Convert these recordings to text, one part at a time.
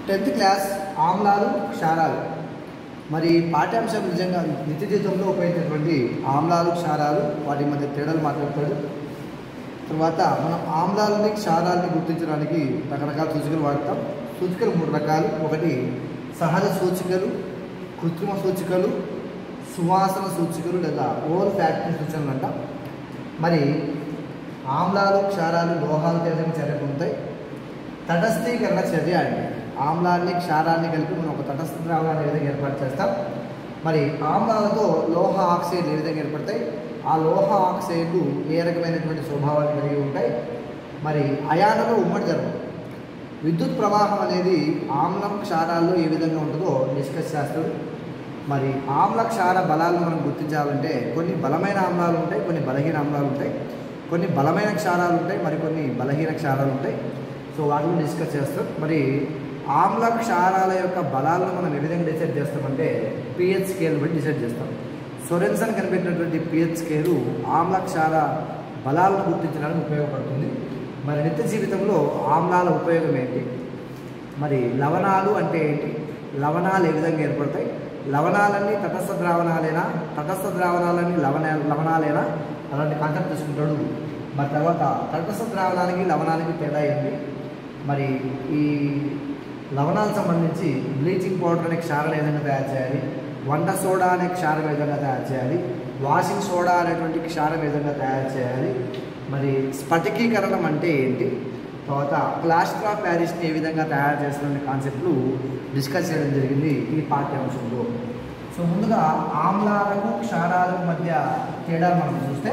Tenth class ఆమ్లాలు క్షారాలు మరి పాఠ్యాంశం నిజంగా నిత్య జీవితంలో ఉపయోగించేటువంటి ఆమ్లాలు క్షారాలు వాటి మధ్య తేడాలు మాట్లాడతాడు తర్వాత మనం ఆమ్లాలని క్షారాలని గుర్తించడానికి రకరకాల సూచికలు వాడతాం సూచికలు మూడు రకాలు ఒకటి సహజ సూచికలు కృత్రిమ సూచికలు సువాసన సూచికలు లేదా ఓవర్ ఫ్యాక్టరీ సూచనలు అంటాం మరి ఆమ్లాలు క్షారాలు లోహాలు తేలిన చర్య పొందుతాయి తటస్థీకరణ చర్య అంటే ఆమ్లాన్ని క్షారాన్ని కలిపి మనం ఒక తటస్థ ద్రావణాన్ని ఏ విధంగా ఏర్పాటు చేస్తాం మరి ఆమ్లాలతో లోహ ఆక్సైడ్లు ఏ విధంగా ఏర్పడతాయి ఆ లోహ ఆక్సైడ్లు ఏ రకమైనటువంటి స్వభావాన్ని కలిగి ఉంటాయి మరి అయానులో ఉమ్మడి ధర్మం విద్యుత్ ప్రవాహం అనేది ఆమ్లం క్షారాల్లో ఏ విధంగా ఉంటుందో డిస్కస్ చేస్తాడు మరి ఆమ్ల క్షార బలాలను మనం గుర్తించాలంటే కొన్ని బలమైన ఆమ్లాలు ఉంటాయి కొన్ని బలహీన ఆమ్లాలు ఉంటాయి కొన్ని బలమైన క్షారాలు ఉంటాయి మరి కొన్ని బలహీన క్షారాలు ఉంటాయి సో వాటిని డిస్కస్ చేస్తాం మరి ఆమ్ల క్షారాల యొక్క బలాలను మనం ఏ విధంగా డిసైడ్ చేస్తామంటే పిహెచ్ స్కేల్ బట్టి డిసైడ్ చేస్తాం సొరెన్సన్ కనిపెట్టినటువంటి పిహెచ్ స్కేలు ఆమ్ల క్షార బలాలను గుర్తించడానికి ఉపయోగపడుతుంది మరి నిత్య జీవితంలో ఆమ్లాల ఉపయోగం ఏంటి మరి లవణాలు అంటే ఏంటి లవణాలు ఏ విధంగా ఏర్పడతాయి లవణాలన్నీ తటస్థ ద్రావణాలేనా తటస్థ ద్రావణాలన్నీ లవణ లవణాలేనా అలాంటి కాన్సెప్ట్ తీసుకుంటాడు మరి తర్వాత తటస్థ ద్రావణానికి లవణానికి తేడా ఏంటి మరి ఈ లవణాలకు సంబంధించి బ్లీచింగ్ పౌడర్ అనే క్షారం ఏ విధంగా తయారు చేయాలి వంట సోడా అనే క్షారం ఏ విధంగా తయారు చేయాలి వాషింగ్ సోడా అనేటువంటి క్షారం ఏ విధంగా తయారు చేయాలి మరి స్ఫటికీకరణం అంటే ఏంటి తర్వాత ప్లాస్టర్ ఆఫ్ ప్యారిస్ని ఏ విధంగా తయారు చేస్తున్న కాన్సెప్ట్లు డిస్కస్ చేయడం జరిగింది ఈ పాఠ్యాంశంలో సో ముందుగా ఆమ్లాలకు క్షారాలకు మధ్య తేడాలు మనం చూస్తే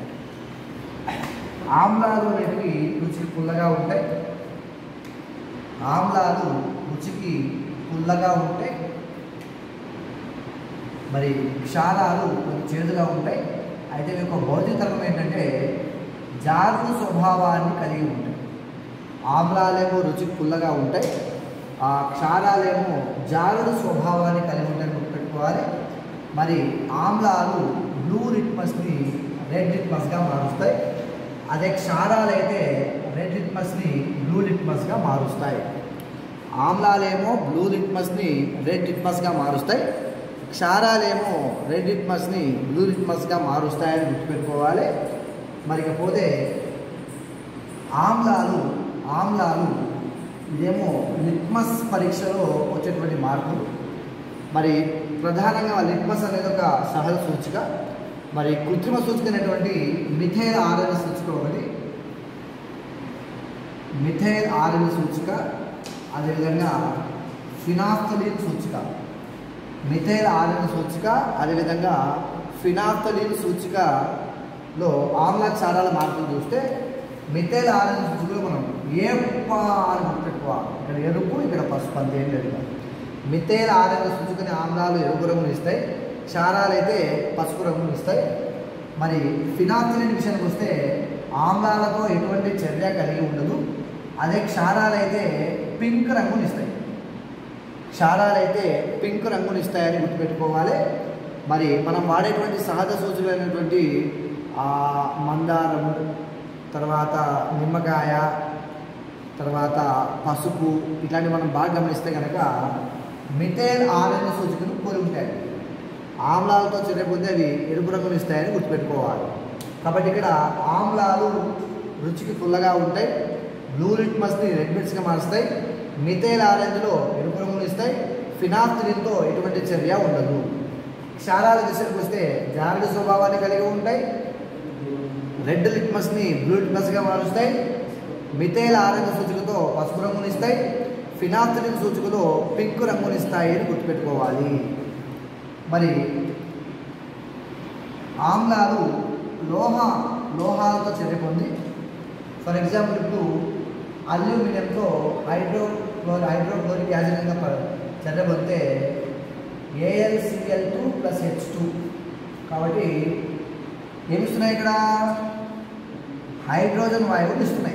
ఆమ్లాలు అనేవి రుచికి పుల్లగా ఉంటాయి ఆమ్లాలు రుచికి పుల్లగా ఉంటాయి మరి క్షారాలు కొంచెం చేదుగా ఉంటాయి అయితే మీ యొక్క భౌతిక ధర్మం ఏంటంటే జారుడు స్వభావాన్ని కలిగి ఉంటాయి ఆమ్లాలేమో రుచికి పుల్లగా ఉంటాయి ఆ క్షారాలేమో జారుడు స్వభావాన్ని కలిగి ఉంటాయని గుర్తుపెట్టుకోవాలి మరి ఆమ్లాలు బ్లూ లిట్మస్ని రెడ్ లిట్మస్గా మారుస్తాయి అదే క్షారాలైతే రెడ్ లిట్మస్ని బ్లూ లిట్మస్గా మారుస్తాయి ఆమ్లాలేమో బ్లూ లిట్మస్ని రెడ్ లిట్మస్గా మారుస్తాయి క్షారాలేమో రెడ్ లిట్మస్ని బ్లూ లిట్మస్గా మారుస్తాయని గుర్తుపెట్టుకోవాలి మరి ఇకపోతే ఆమ్లాలు ఆమ్లాలు ఇదేమో లిట్మస్ పరీక్షలో వచ్చేటువంటి మార్పులు మరి ప్రధానంగా లిట్మస్ అనేది ఒక సహజ సూచిక మరి కృత్రిమ సూచిక అనేటువంటి మిథైల్ ఆర్ఎన్ సూచిక ఒకటి మిథైల్ ఆర్ఎన్ సూచిక అదేవిధంగా ఫినాఫ్థలిన్ సూచిక మిథైల్ ఆర్ఎన్ సూచిక అదేవిధంగా ఫినాఫ్థలిన్ సూచికలో ఆమ్ల క్షారాల మార్పులు చూస్తే మిథైల్ ఆరెంజ్ సూచికలో మనం ఏప అని గుర్తుపెట్టుకోవాలి ఇక్కడ ఎరుపు ఇక్కడ పసుపు అంతే ఏం లేదు మిథైల్ ఆరెంజ్ సూచికని ఆమ్లాలు ఎరుపు రంగులు ఇస్తాయి క్షారాలు అయితే పసుపు రంగులు ఇస్తాయి మరి ఫినాఫ్థలిన్ విషయానికి వస్తే ఆమ్లాలతో ఎటువంటి చర్య కలిగి ఉండదు అదే క్షారాలు అయితే పింక్ రంగుని ఇస్తాయి క్షారాలు అయితే పింక్ రంగుని ఇస్తాయని గుర్తుపెట్టుకోవాలి మరి మనం వాడేటువంటి సహజ సూచనలైనటువంటి మందారము తర్వాత నిమ్మకాయ తర్వాత పసుపు ఇట్లాంటివి మనం బాగా గమనిస్తే కనుక మిథైల్ ఆరెంజ్ సూచికలు పోలి ఉంటాయి ఆమ్లాలతో చర్యపోతే అవి ఎరుపు రంగులు ఇస్తాయని గుర్తుపెట్టుకోవాలి కాబట్టి ఇక్కడ ఆమ్లాలు రుచికి పుల్లగా ఉంటాయి బ్లూ లిట్మస్ని రెడ్ మిట్స్గా మారుస్తాయి మిథైల్ ఆరెంజ్లో ఎరుపు రంగులు ఇస్తాయి ఫినాఫ్థలిన్తో ఎటువంటి చర్య ఉండదు క్షారాల దిశకు వస్తే జారుడు స్వభావాన్ని కలిగి ఉంటాయి రెడ్ లిట్మస్ని బ్లూ లిట్మస్గా మారుస్తాయి మిథైల్ ఆరెంజ్ సూచికతో పసుపు రంగునిస్తాయి ఫినాఫ్థలిన్ సూచికలో పింక్ రంగునిస్తాయి అని గుర్తుపెట్టుకోవాలి మరి ఆమ్లాలు లోహ లోహాలతో చర్య పొంది ఫర్ ఎగ్జాంపుల్ ఇప్పుడు అల్యూమినియంతో హైడ్రో హైడ్రోక్లోరిక్ యాసిడ్గా చర్య పొందితే A L C L two plus H two కాబట్టి ఏమి ఇస్తున్నాయి ఇక్కడ హైడ్రోజన్ వాయువులు ఇస్తున్నాయి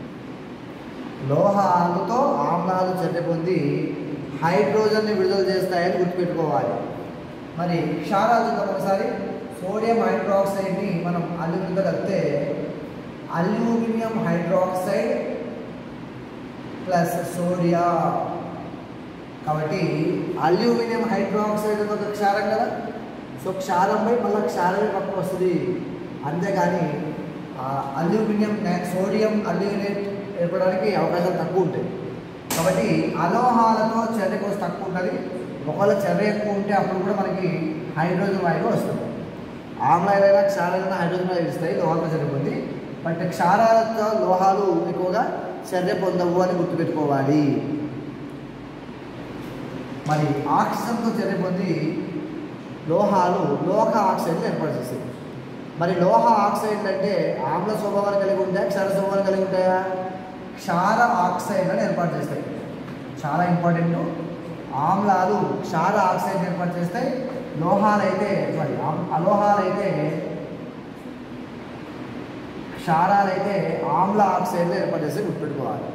లోహాలతో ఆమ్లాలు చర్య పొంది హైడ్రోజన్ని విడుదల చేస్తాయని గుర్తుపెట్టుకోవాలి మరి క్షారాలు చూద్దాం ఒకసారి సోడియం హైడ్రాక్సైడ్ని మనం అల్యూమినియంతో కలిపితే అల్యూమినియం హైడ్రాక్సైడ్ ప్లస్ సోడియా కాబట్టి అల్యూమినియం హైడ్రాక్సైడ్ అనేది ఒక క్షారం కదా సో క్షారంపై మళ్ళీ క్షారమే పక్కన వస్తుంది అంతేగాని ఆ అల్యూమినియం నే- సోడియం అల్యూమినేట్ ఏర్పడడానికి అవకాశాలు తక్కువ ఉంటాయి కాబట్టి అలోహాలతో చర్య కోసం తక్కువ ఉంటుంది ఒకవేళ చర్య ఎక్కువ ఉంటే అప్పుడు కూడా మనకి హైడ్రోజన్ వాయువు వస్తుంది ఆమ్లాలైనా క్షారాలైనా హైడ్రోజన్ వాయువు ఇస్తాయి లోహాలతో చర్య పొంది బట్ క్షారాలతో లోహాలు ఎక్కువగా చర్య పొందవు అని గుర్తుపెట్టుకోవాలి మరి ఆక్సిజన్తో చర్య పొంది లోహాలు లోహ ఆక్సైడ్లు ఏర్పాటు చేస్తాయి మరి లోహ ఆక్సైడ్లు అంటే ఆమ్ల స్వభావాన్ని కలిగి ఉంటాయా క్షార స్వభావాన్ని కలిగి ఉంటాయా క్షార ఆక్సైడ్లను ఏర్పాటు చేస్తాయి చాలా ఇంపార్టెంట్ ఆమ్లాలు క్షార ఆక్సైడ్ ఏర్పాటు చేస్తాయి లోహాలు అయితే సారీ అలోహాలు అయితే క్షారాలు అయితే ఆమ్ల ఆక్సైడ్లు ఏర్పాటు చేస్తే గుర్తుపెట్టుకోవాలి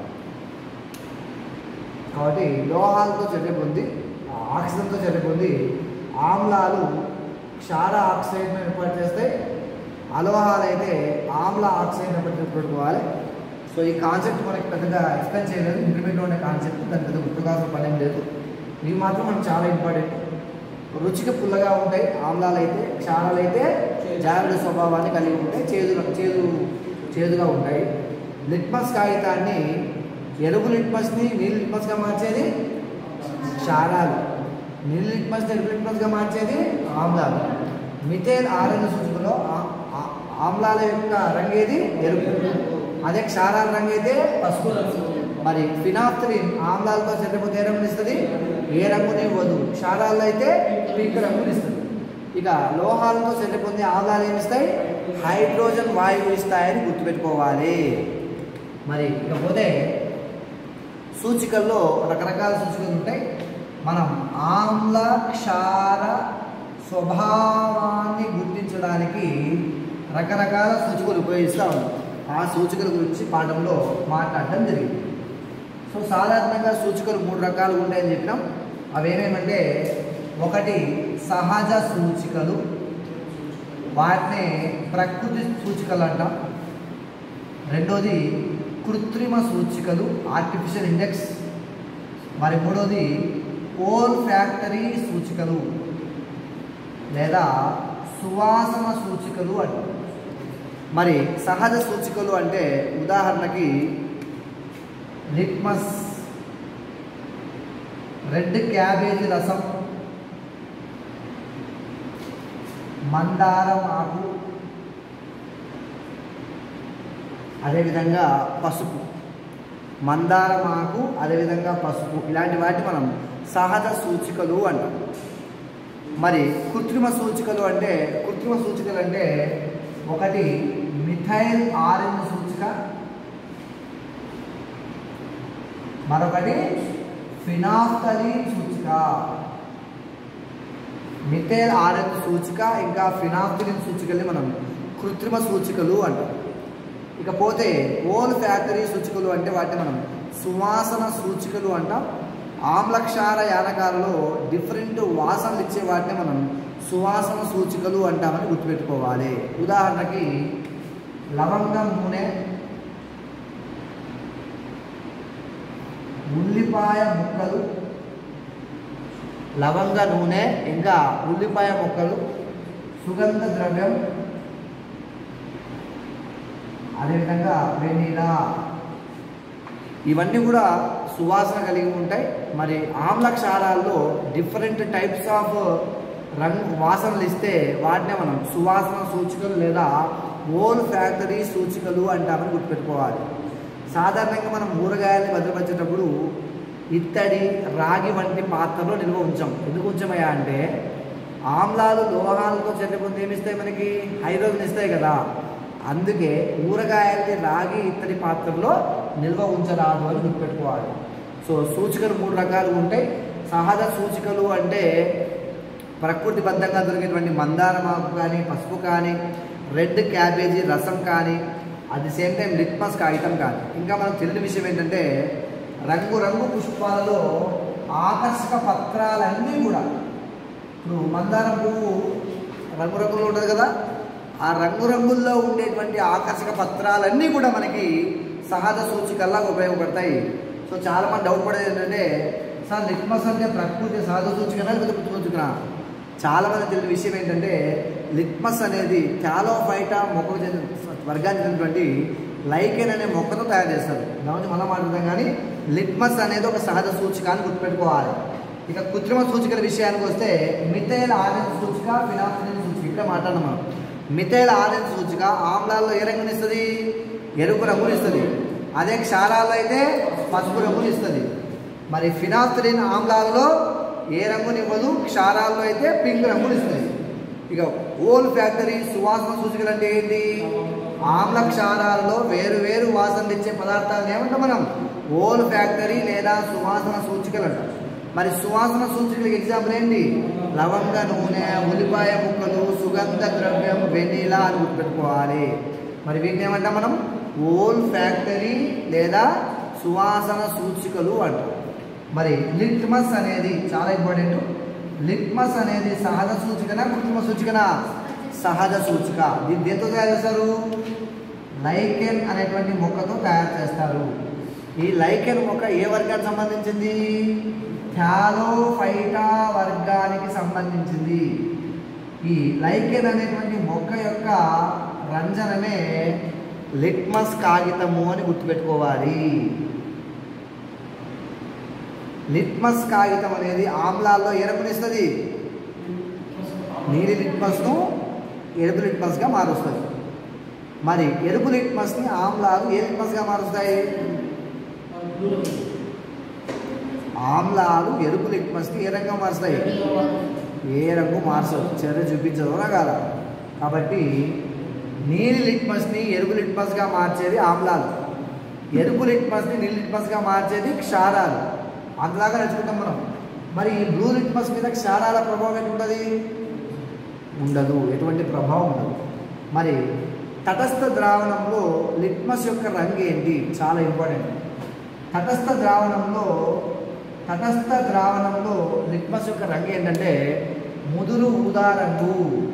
కాబట్టి లోహాలతో చర్య పొంది ఆక్సిజన్తో చర్య పొంది ఆమ్లాలు క్షార ఆక్సైడ్ను ఏర్పాటు చేస్తాయి అలోహాలు అయితే ఆమ్ల ఆక్సైడ్ పెట్టుకోవాలి సో ఈ కాన్సెప్ట్ మనకి పెద్దగా ఎక్స్ప్లెయిన్ చేయలేదు ఇంటర్మీడియట్ ఉండే కాన్సెప్ట్ దాని పెద్ద గుర్తుకాల్సిన పని ఏం లేదు ఇవి మాత్రం మనకు చాలా ఇంపార్టెంట్ రుచికి పుల్లగా ఉంటాయి ఆమ్లాలు అయితే క్షారాలు అయితే జాగ్రత్త స్వభావాన్ని కలిగి ఉంటాయి చేదు చేదు చేదుగా ఉంటాయి లిట్మస్ కాగితాన్ని ఎరుపు లిట్మస్ని నీళ్ళు లిట్మస్గా మార్చేది క్షారాలు నీళ్ళు లిట్మస్ని ఎరుపు లిట్మస్గా మార్చేది ఆమ్లాలు మిథేల్ ఆరెంజ్ సూచికలో ఆ- ఆ- ఆమ్లాల యొక్క రంగేది ఎరుపు అదే క్షారాల రంగు అయితే పసుపు మరి ఫినాఫ్థలిన్ ఆమ్లాలతో చర్యపోతే ఏ రంగుని ఇస్తుంది ఏ రంగుని ఇవ్వదు క్షారాల్లో అయితే పింక్ రంగుని ఇస్తుంది ఇక లోహాలతో చర్య పొందే ఆమ్లాలు ఏమి ఇస్తాయి హైడ్రోజన్ వాయువు ఇస్తాయని గుర్తుపెట్టుకోవాలి మరి ఇకపోతే సూచికల్లో రకరకాల సూచికలు ఉంటాయి మనం ఆమ్ల క్షార స్వభావాన్ని గుర్తించడానికి రకరకాల సూచికలు ఉపయోగిస్తూ ఉన్నాం ఆ సూచికల గురించి పాఠంలో మాట్లాడడం జరిగింది సో సాధారణంగా సూచికలు మూడు రకాలు ఉంటాయని చెప్పినాం అవి ఏమేమంటే ఒకటి సహజ సూచికలు వాటిని ప్రకృతి సూచికలు అంటాం రెండోది కృత్రిమ సూచికలు ఆర్టిఫిషియల్ ఇండెక్స్ మరి మూడోది ఓల్ ఫ్యాక్టరీ సూచికలు లేదా సువాసన సూచికలు అంటాం మరి సహజ సూచికలు అంటే ఉదాహరణకి లిట్మస్ రెడ్ క్యాబేజీ రసం మందారం ఆకు అదేవిధంగా పసుపు మందారం ఆకు అదేవిధంగా పసుపు ఇలాంటి వాటి మనం సహజ సూచికలు అంటాం మరి కృత్రిమ సూచికలు అంటే కృత్రిమ సూచికలు అంటే ఒకటి మిథైల్ ఆరెంజ్ సూచిక మరొకటి ఫినాఫ్థలిన్ సూచిక మిథైల్ ఆరెంజ్ సూచిక ఇంకా ఫినాఫ్థలిన్ సూచికల్ని మనం కృత్రిమ సూచికలు అంటాం ఇకపోతే ఓల్ ఫ్యాక్టరీ సూచికలు అంటే వాటిని మనం సువాసన సూచికలు అంటాం ఆమ్లక్షార యానకాలలో డిఫరెంట్ వాసనలు ఇచ్చే వాటిని మనం సువాసన సూచికలు అంటామని గుర్తుపెట్టుకోవాలి ఉదాహరణకి లవంగం నూనె ఉల్లిపాయ ముక్కలు లవంగ నూనె ఇంకా ఉల్లిపాయ ముక్కలు సుగంధ ద్రవ్యం అదేవిధంగా వెనీలా ఇవన్నీ కూడా సువాసన కలిగి ఉంటాయి మరి ఆమ్ల క్షారాల్లో డిఫరెంట్ టైప్స్ ఆఫ్ రంగు వాసనలు ఇస్తే వాటినే మనం సువాసన సూచికలు లేదా ఓల్ ఫ్యాక్టరీ సూచికలు అంటామని గుర్తుపెట్టుకోవాలి సాధారణంగా మనం ఊరగాయల్ని భద్రపరిచేటప్పుడు ఇత్తడి రాగి వంటి పాత్రలో నిల్వ ఉంచాం ఎందుకు ఉంచామయ్యా అంటే ఆమ్లాలు లోహాలతో చర్యపొంది ఏమిస్తాయి మనకి హైడ్రోజన్ ఇస్తాయి కదా అందుకే ఊరగాయల్ని రాగి ఇత్తడి పాత్రలో నిల్వ ఉంచరాదు అని గుర్తుపెట్టుకోవాలి సో సూచికలు మూడు రకాలు ఉంటాయి సహజ సూచికలు అంటే ప్రకృతిబద్ధంగా దొరికేటువంటి మందారం ఆకు కానీ పసుపు కానీ రెడ్ క్యాబేజీ రసం కానీ at the same time litmus కాగితం కానీ ఇంకా మనకు తెలియని విషయం ఏంటంటే రంగురంగు పుష్పాలలో ఆకర్షక పత్రాలన్నీ కూడా ఇప్పుడు మందారం పువ్వు రంగురంగులు ఉంటుంది కదా ఆ రంగురంగుల్లో ఉండేటువంటి ఆకర్షక పత్రాలన్నీ కూడా మనకి సహజ సూచికల్లా ఉపయోగపడతాయి సో చాలామంది డౌట్ పడేది ఏంటంటే సార్ లిట్మస్ అంటే ప్రకృతి సహజ సూచికనా లేకపోతే కృత్రిమ సూచికనా చాలా మంది తెలియని విషయం ఏంటంటే లిట్మస్ అనేది టాలోఫైటా మొక్కకు చెందిన వర్గానికి చెందినటువంటి లైకెన్ అనే మొక్కతో తయారు చేస్తారు దాని గురించి మనం మాట్లాడదాం కానీ లిట్మస్ అనేది ఒక సహజ సూచిక అని గుర్తుపెట్టుకోవాలి ఇక కృత్రిమ సూచికల విషయానికి వస్తే మిథైల్ ఆరెంజ్ సూచిక ఫినాఫినిన్ సూచిక ఇక్కడ మాట్లాడడం మనం మిథైల్ ఆరెంజ్ సూచిక ఆమ్లాల్లో ఏ రంగుని ఇస్తుంది ఎరుపు రంగుని ఇస్తుంది అదే క్షారాల్లో అయితే పసుపు రంగుని ఇస్తుంది మరి ఫినాఫ్థలిన్ ఆమ్లాలలో ఏ రంగుని ఇవ్వదు క్షారాల్లో అయితే పింక్ రంగుని ఇస్తుంది ఇక ఓల్ ఫ్యాక్టరీ సువాసన సూచికలు అంటే ఏంటి ఆమ్ల క్షారాలలో వేరు వేరు వాసనలు ఇచ్చే పదార్థాలను ఏమంటాం మనం ఓల్ ఫ్యాక్టరీ లేదా సువాసన సూచికలు అంటాం మరి సువాసన సూచికలకు ఎగ్జాంపుల్ ఏంటి లవంగ నూనె ఉల్లిపాయ ముక్కలు సుగంధ ద్రవ్యం వెనీలా అని గుర్తుపెట్టుకోవాలి మరి వీటిని ఏమంటాం మనం ఓల్ ఫ్యాక్టరీ లేదా సువాసన సూచికలు అంటాం మరి లిట్మస్ అనేది చాలా ఇంపార్టెంట్ లిట్మస్ అనేది సహజ సూచికనా కృత్రిమ సూచికనా సహజ సూచిక దీన్ని దేంతో తయారు చేస్తారు లైకెన్ అనేటువంటి మొక్కతో తయారు చేస్తారు ఈ లైకెన్ మొక్క ఏ వర్గానికి సంబంధించింది థాలోఫైటా వర్గానికి సంబంధించింది ఈ లైకెన్ అనేటువంటి మొక్క యొక్క రంజనమే లిట్మస్ కాగితము అని గుర్తుపెట్టుకోవాలి లిట్మస్ కాగితం అనేది ఆమ్లాల్లో ఏ రంగునిస్తుంది నీలి లిట్మస్ను ఎరుపు లిట్మస్గా మారుస్తుంది మరి ఎరుపు లిట్మస్ని ఆమ్లాలు ఏ లిట్మస్గా మారుస్తాయి ఆమ్లాలు ఎరుపు లిట్మస్ని ఏ రంగుగా మారుస్తాయి ఏ రంగు మార్చదు చర్య చూపించదు రకాల కాబట్టి నీలి లిట్మస్ని ఎరుపు లిట్మస్గా మార్చేది ఆమ్లాలు ఎరుపు లిట్మస్ని నీలి లిట్మస్గా మార్చేది క్షారాలు అంతదాకా నేర్చుకుంటాం మనం మరి ఈ బ్లూ లిట్మస్ మీద క్షారాల ప్రభావం ఎటు ఉంటుంది ఉండదు ఎటువంటి ప్రభావం ఉండదు మరి తటస్థ ద్రావణంలో లిట్మస్ యొక్క రంగు ఏంటి చాలా ఇంపార్టెంట్ తటస్థ ద్రావణంలో తటస్థ ద్రావణంలో లిట్మస్ యొక్క రంగు ఏంటంటే ముదురు ఊదా రంగు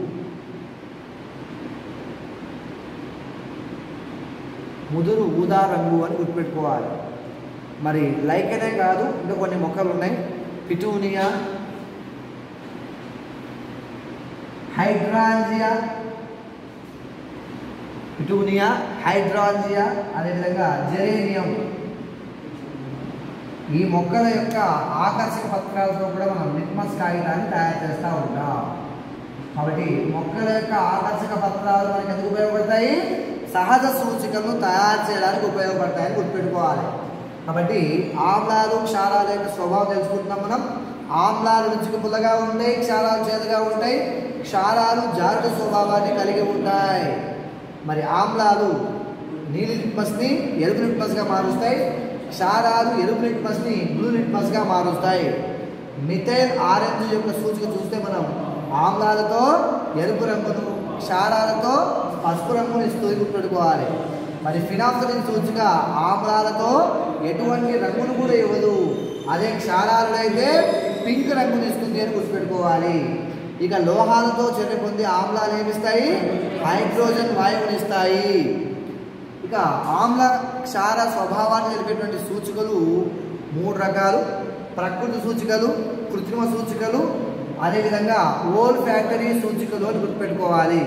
ముదురు ఊదా రంగు అని గుర్తుపెట్టుకోవాలి మరి లైకెనే కాదు ఇంకా కొన్ని మొక్కలు ఉన్నాయి పిటూనియా హైడ్రాంజియా పిటూనియా హైడ్రాంజియా అదేవిధంగా జెరేనియం ఈ మొక్కల యొక్క ఆకర్షక పత్రాలతో కూడా మనం లిట్మస్ కాగితాన్ని తయారు చేస్తూ ఉంటాం కాబట్టి మొక్కల యొక్క ఆకర్షక పత్రాలు మనకి ఎందుకు ఉపయోగపడతాయి సహజ సూచికలను తయారు చేయడానికి ఉపయోగపడతాయని గుర్తుపెట్టుకోవాలి కాబట్టి ఆమ్లాలు క్షారాల యొక్క స్వభావం తెలుసుకుంటున్నాం మనం ఆమ్లాలు రుచికి పుల్లగా ఉంటాయి క్షారాలు చేదుగా ఉంటాయి క్షారాలు జారుడు స్వభావాన్ని కలిగి ఉంటాయి మరి ఆమ్లాలు నీలి లిట్మస్ని ఎరుపు లిట్మస్గా మారుస్తాయి క్షారాలు ఎరుపు లిట్మస్ని బ్లూ లిట్మస్గా మారుస్తాయి మిథైల్ ఆరెంజ్ యొక్క సూచిక చూస్తే మనం ఆమ్లాలతో ఎరుపు రంగును క్షారాలతో పసుపు రంగును ఇస్తూ గుర్తుపెట్టుకోవాలి మరి ఫినాఫ్థలిన్ సూచిక ఆమ్లాలతో ఎటువంటి రంగును కూడా ఇవ్వదు అదే క్షారాలలో అయితే పింక్ రంగుని ఇస్తుంది అని గుర్తుపెట్టుకోవాలి ఇక లోహాలతో చర్య పొంది ఆమ్లాలు ఏమిస్తాయి హైడ్రోజన్ వాయువుని ఇస్తాయి ఇక ఆమ్ల క్షార స్వభావాన్ని తెలిపేటువంటి సూచికలు మూడు రకాలు ప్రకృతి సూచికలు కృత్రిమ సూచికలు అదేవిధంగా ఓల్ ఫ్యాక్టరీ సూచికలు అని గుర్తుపెట్టుకోవాలి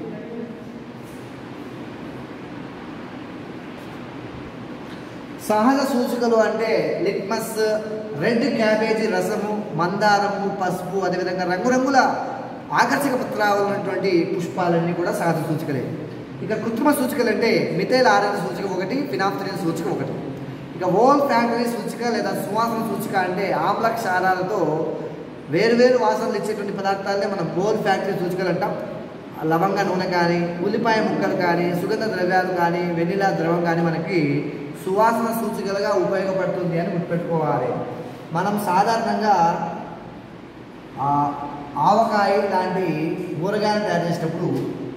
సహజ సూచికలు అంటే లిట్మస్ రెడ్ క్యాబేజీ రసము మందారము పసుపు అదేవిధంగా రంగురంగుల ఆకర్షక పత్రాలు ఉన్నటువంటి పుష్పాలన్నీ కూడా సహజ సూచికలే ఇక కృత్రిమ సూచికలు అంటే మిథైల్ ఆరెంజ్ సూచిక ఒకటి ఫినాఫ్థలిన్ సూచిక ఒకటి ఇక ఓల్ ఫ్యాక్టరీ సూచిక లేదా సువాసన సూచిక అంటే ఆమ్ల క్షారాలతో వేరువేరు వాసనలు ఇచ్చేటువంటి పదార్థాలనే మనం ఓల్ ఫ్యాక్టరీ సూచికలు అంటాం లవంగ నూనె కానీ ఉల్లిపాయ ముక్కలు కానీ సుగంధ ద్రవ్యాలు కానీ వెనిలా ద్రవం కానీ మనకి సువాసన సూచికలుగా ఉపయోగపడుతుంది అని గుర్తుపెట్టుకోవాలి మనం సాధారణంగా ఆ, ఆవకాయ లాంటి ఊరగాయలు తయారు చేసేటప్పుడు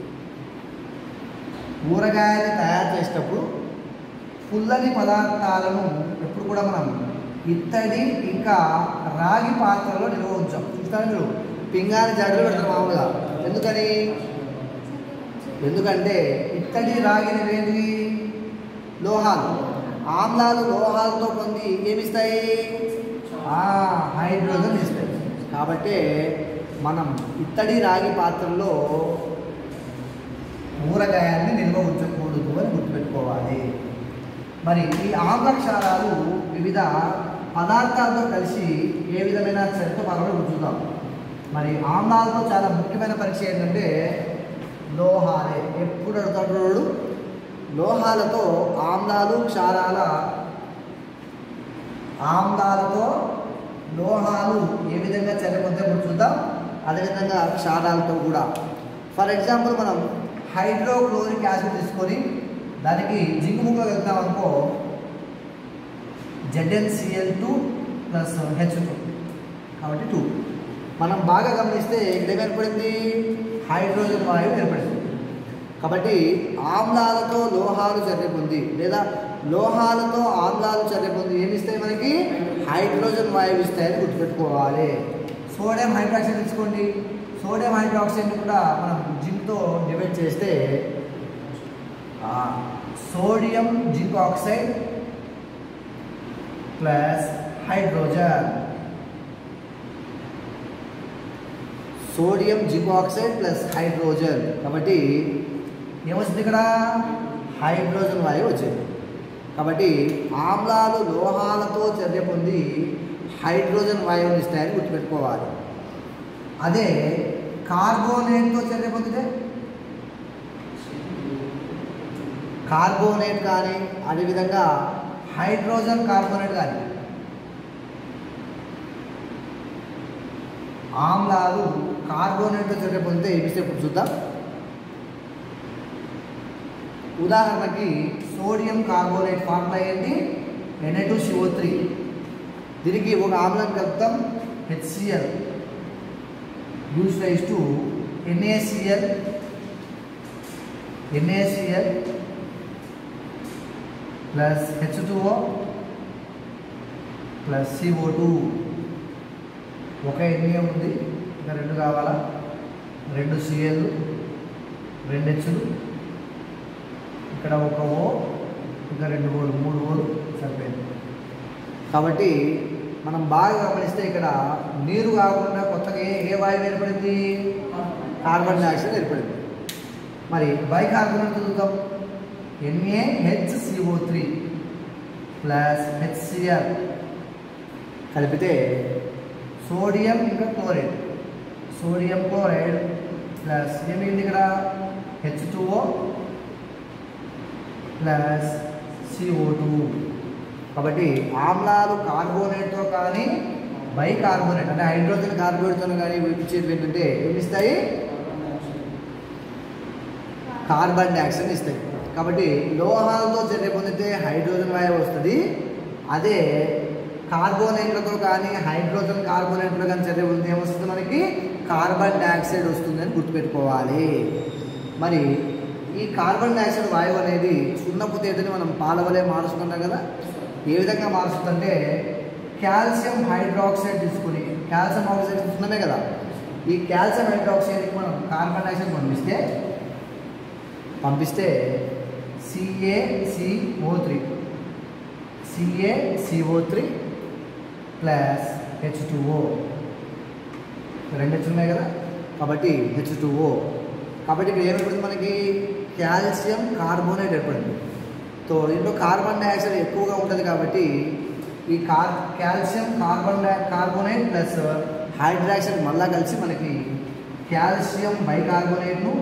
ఊరగాయలు తయారు చేసేటప్పుడు పుల్లని పదార్థాలను ఎప్పుడు కూడా మనం ఇత్తడి ఇంకా రాగి పాత్రలో నిల్వ ఉంచాం చూస్తారా మీరు పింగాని జాడీలో పెడతారు మామూలుగా ఎందుకని ఎందుకంటే ఇత్తడి రాగిని ఏంటివి లోహాలు ఆమ్లాలు లోహాలతో పొంది ఏమిస్తాయి ఆ, హైడ్రోజన్ ఇస్తాయి కాబట్టి మనం ఇత్తడి రాగి పాత్రలో ఊరగాయాన్ని నిల్వ ఉంచకూడదు అని గుర్తుపెట్టుకోవాలి మరి ఈ ఆమ్ల క్షారాలు వివిధ పదార్థాలతో కలిసి ఏ విధమైన చరిత్ర పనులు ఉంచుతాం మరి ఆమ్లాలతో చాలా ముఖ్యమైన పరీక్ష ఏంటంటే లోహాలే ఎప్పుడు అడుగుతాడు వాడు? లోహాలతో ఆమ్లాలు క్షారాల ఆమ్లాలతో లోహాలు ఏ విధంగా చెల్లకొద్దామో చూద్దాం అదేవిధంగా క్షారాలతో కూడా ఫర్ ఎగ్జాంపుల్ మనం హైడ్రోక్లోరిక్ యాసిడ్ తీసుకొని దానికి జింకు ముక్క వెళ్తాం అనుకో Z N C L two plus H two కాబట్టి టూ మనం బాగా గమనిస్తే ఇక్కడ ఏం ఏర్పడింది హైడ్రోజన్ వాయువు ఏర్పడింది కాబట్టి ఆమ్లాలతో లోహాలు చర్య పొంది లేదా లోహాలతో ఆమ్లాలు చర్య పొంది ఏమి ఇస్తాయి మనకి హైడ్రోజన్ వాయువు ఇస్తాయని గుర్తుపెట్టుకోవాలి సోడియం హైడ్రాక్సైడ్ తీసుకోండి సోడియం హైడ్రాక్సైడ్ని కూడా మనం జింక్తో డివైడ్ చేస్తే ఆ, sodium zinc oxide plus hydrogen sodium zinc oxide plus hydrogen కాబట్టి ఏమొచ్చింది ఇక్కడ హైడ్రోజన్ వాయువు వచ్చింది కాబట్టి ఆమ్లాలు లోహాలతో చర్య పొంది హైడ్రోజన్ వాయువుని ఇస్తాయని గుర్తుపెట్టుకోవాలి అదే కార్బోనేట్తో చర్య పొందితే కార్బోనేట్ కానీ అదేవిధంగా హైడ్రోజన్ కార్బోనేట్ కానీ ఆమ్లాలు కార్బోనేట్తో చర్య పొందితే ఏమిస్తే ఇప్పుడు చూద్దాం ఉదాహరణకి సోడియం కార్బోనేట్ ఫార్ములా ఏంటి ఎన్ఏ టూ సిఓ త్రీ దీనికి ఒక ఆమ్లం కలుపుతాం HCl use rise to NaCl NaCl plus H two O plus CO two ఒక ఎన్ఏ ఉంది ఇంకా రెండు కావాలా రెండు సిఎల్ రెండు హెచ్లు ఇక్కడ ఒక ఓ ఇంకా రెండు ఓలు మూడు ఓలు సరిపోయింది కాబట్టి మనం బాగా గమనిస్తే ఇక్కడ నీరు కాకుండా కొత్తగా ఏ ఏ వాయువు ఏర్పడింది కార్బన్ డైఆక్సైడ్ ఏర్పడింది మరి బైకార్బోనేట్ చూద్దాం ఎన్ఏహెచ్సిఓ త్రీ ప్లస్ హెచ్సిఎల్ కలిపితే సోడియం ఇంకా క్లోరైడ్ సోడియం క్లోరైడ్ ప్లస్ ఏమైంది ఇక్కడ H two O plus CO two కాబట్టి ఆమ్లాలు కార్బోనేట్తో కానీ బైకార్బోనేట్ అంటే హైడ్రోజన్ కార్బోనేట్తో కానీ ఇచ్చేది ఏంటంటే ఏమి ఇస్తాయి కార్బన్ డైఆక్సైడ్ ఇస్తాయి కాబట్టి లోహాలతో చర్య పొందితే హైడ్రోజన్ వాయువు వస్తుంది అదే కార్బోనేట్లతో కానీ హైడ్రోజన్ కార్బోనేట్లు కానీ చర్య పొందితే ఏమొస్తుంది మనకి కార్బన్ డైఆక్సైడ్ వస్తుంది అని గుర్తుపెట్టుకోవాలి మరి ఈ కార్బన్ డైఆక్సైడ్ వాయువు అనేది సున్నపు తేటని మనం పాలవలే మారుస్తుంటాం కదా ఏ విధంగా మారుస్తుందంటే కాల్షియం హైడ్రాక్సైడ్ తీసుకుని కాల్షియం ఆక్సైడ్ తీసుకున్నామే కదా ఈ కాల్షియం హైడ్రాక్సైడ్కి మనం కార్బన్ డైఆక్సైడ్ పంపిస్తే పంపిస్తే CaCO three CaCO three plus H two O రెండు హెచ్ ఉన్నాయి కదా కాబట్టి హెచ్ టూఓ కాబట్టి ఇక్కడ ఏమైపోతుంది మనకి కాల్షియం కార్బోనేట్ ఏర్పడింది సో దీంట్లో కార్బన్ డైఆక్సైడ్ ఎక్కువగా ఉంటుంది కాబట్టి ఈ car calcium carbon di carbonate plus hydroxide మళ్ళా కలిసి మనకి కాల్షియం బైకార్బోనేట్ను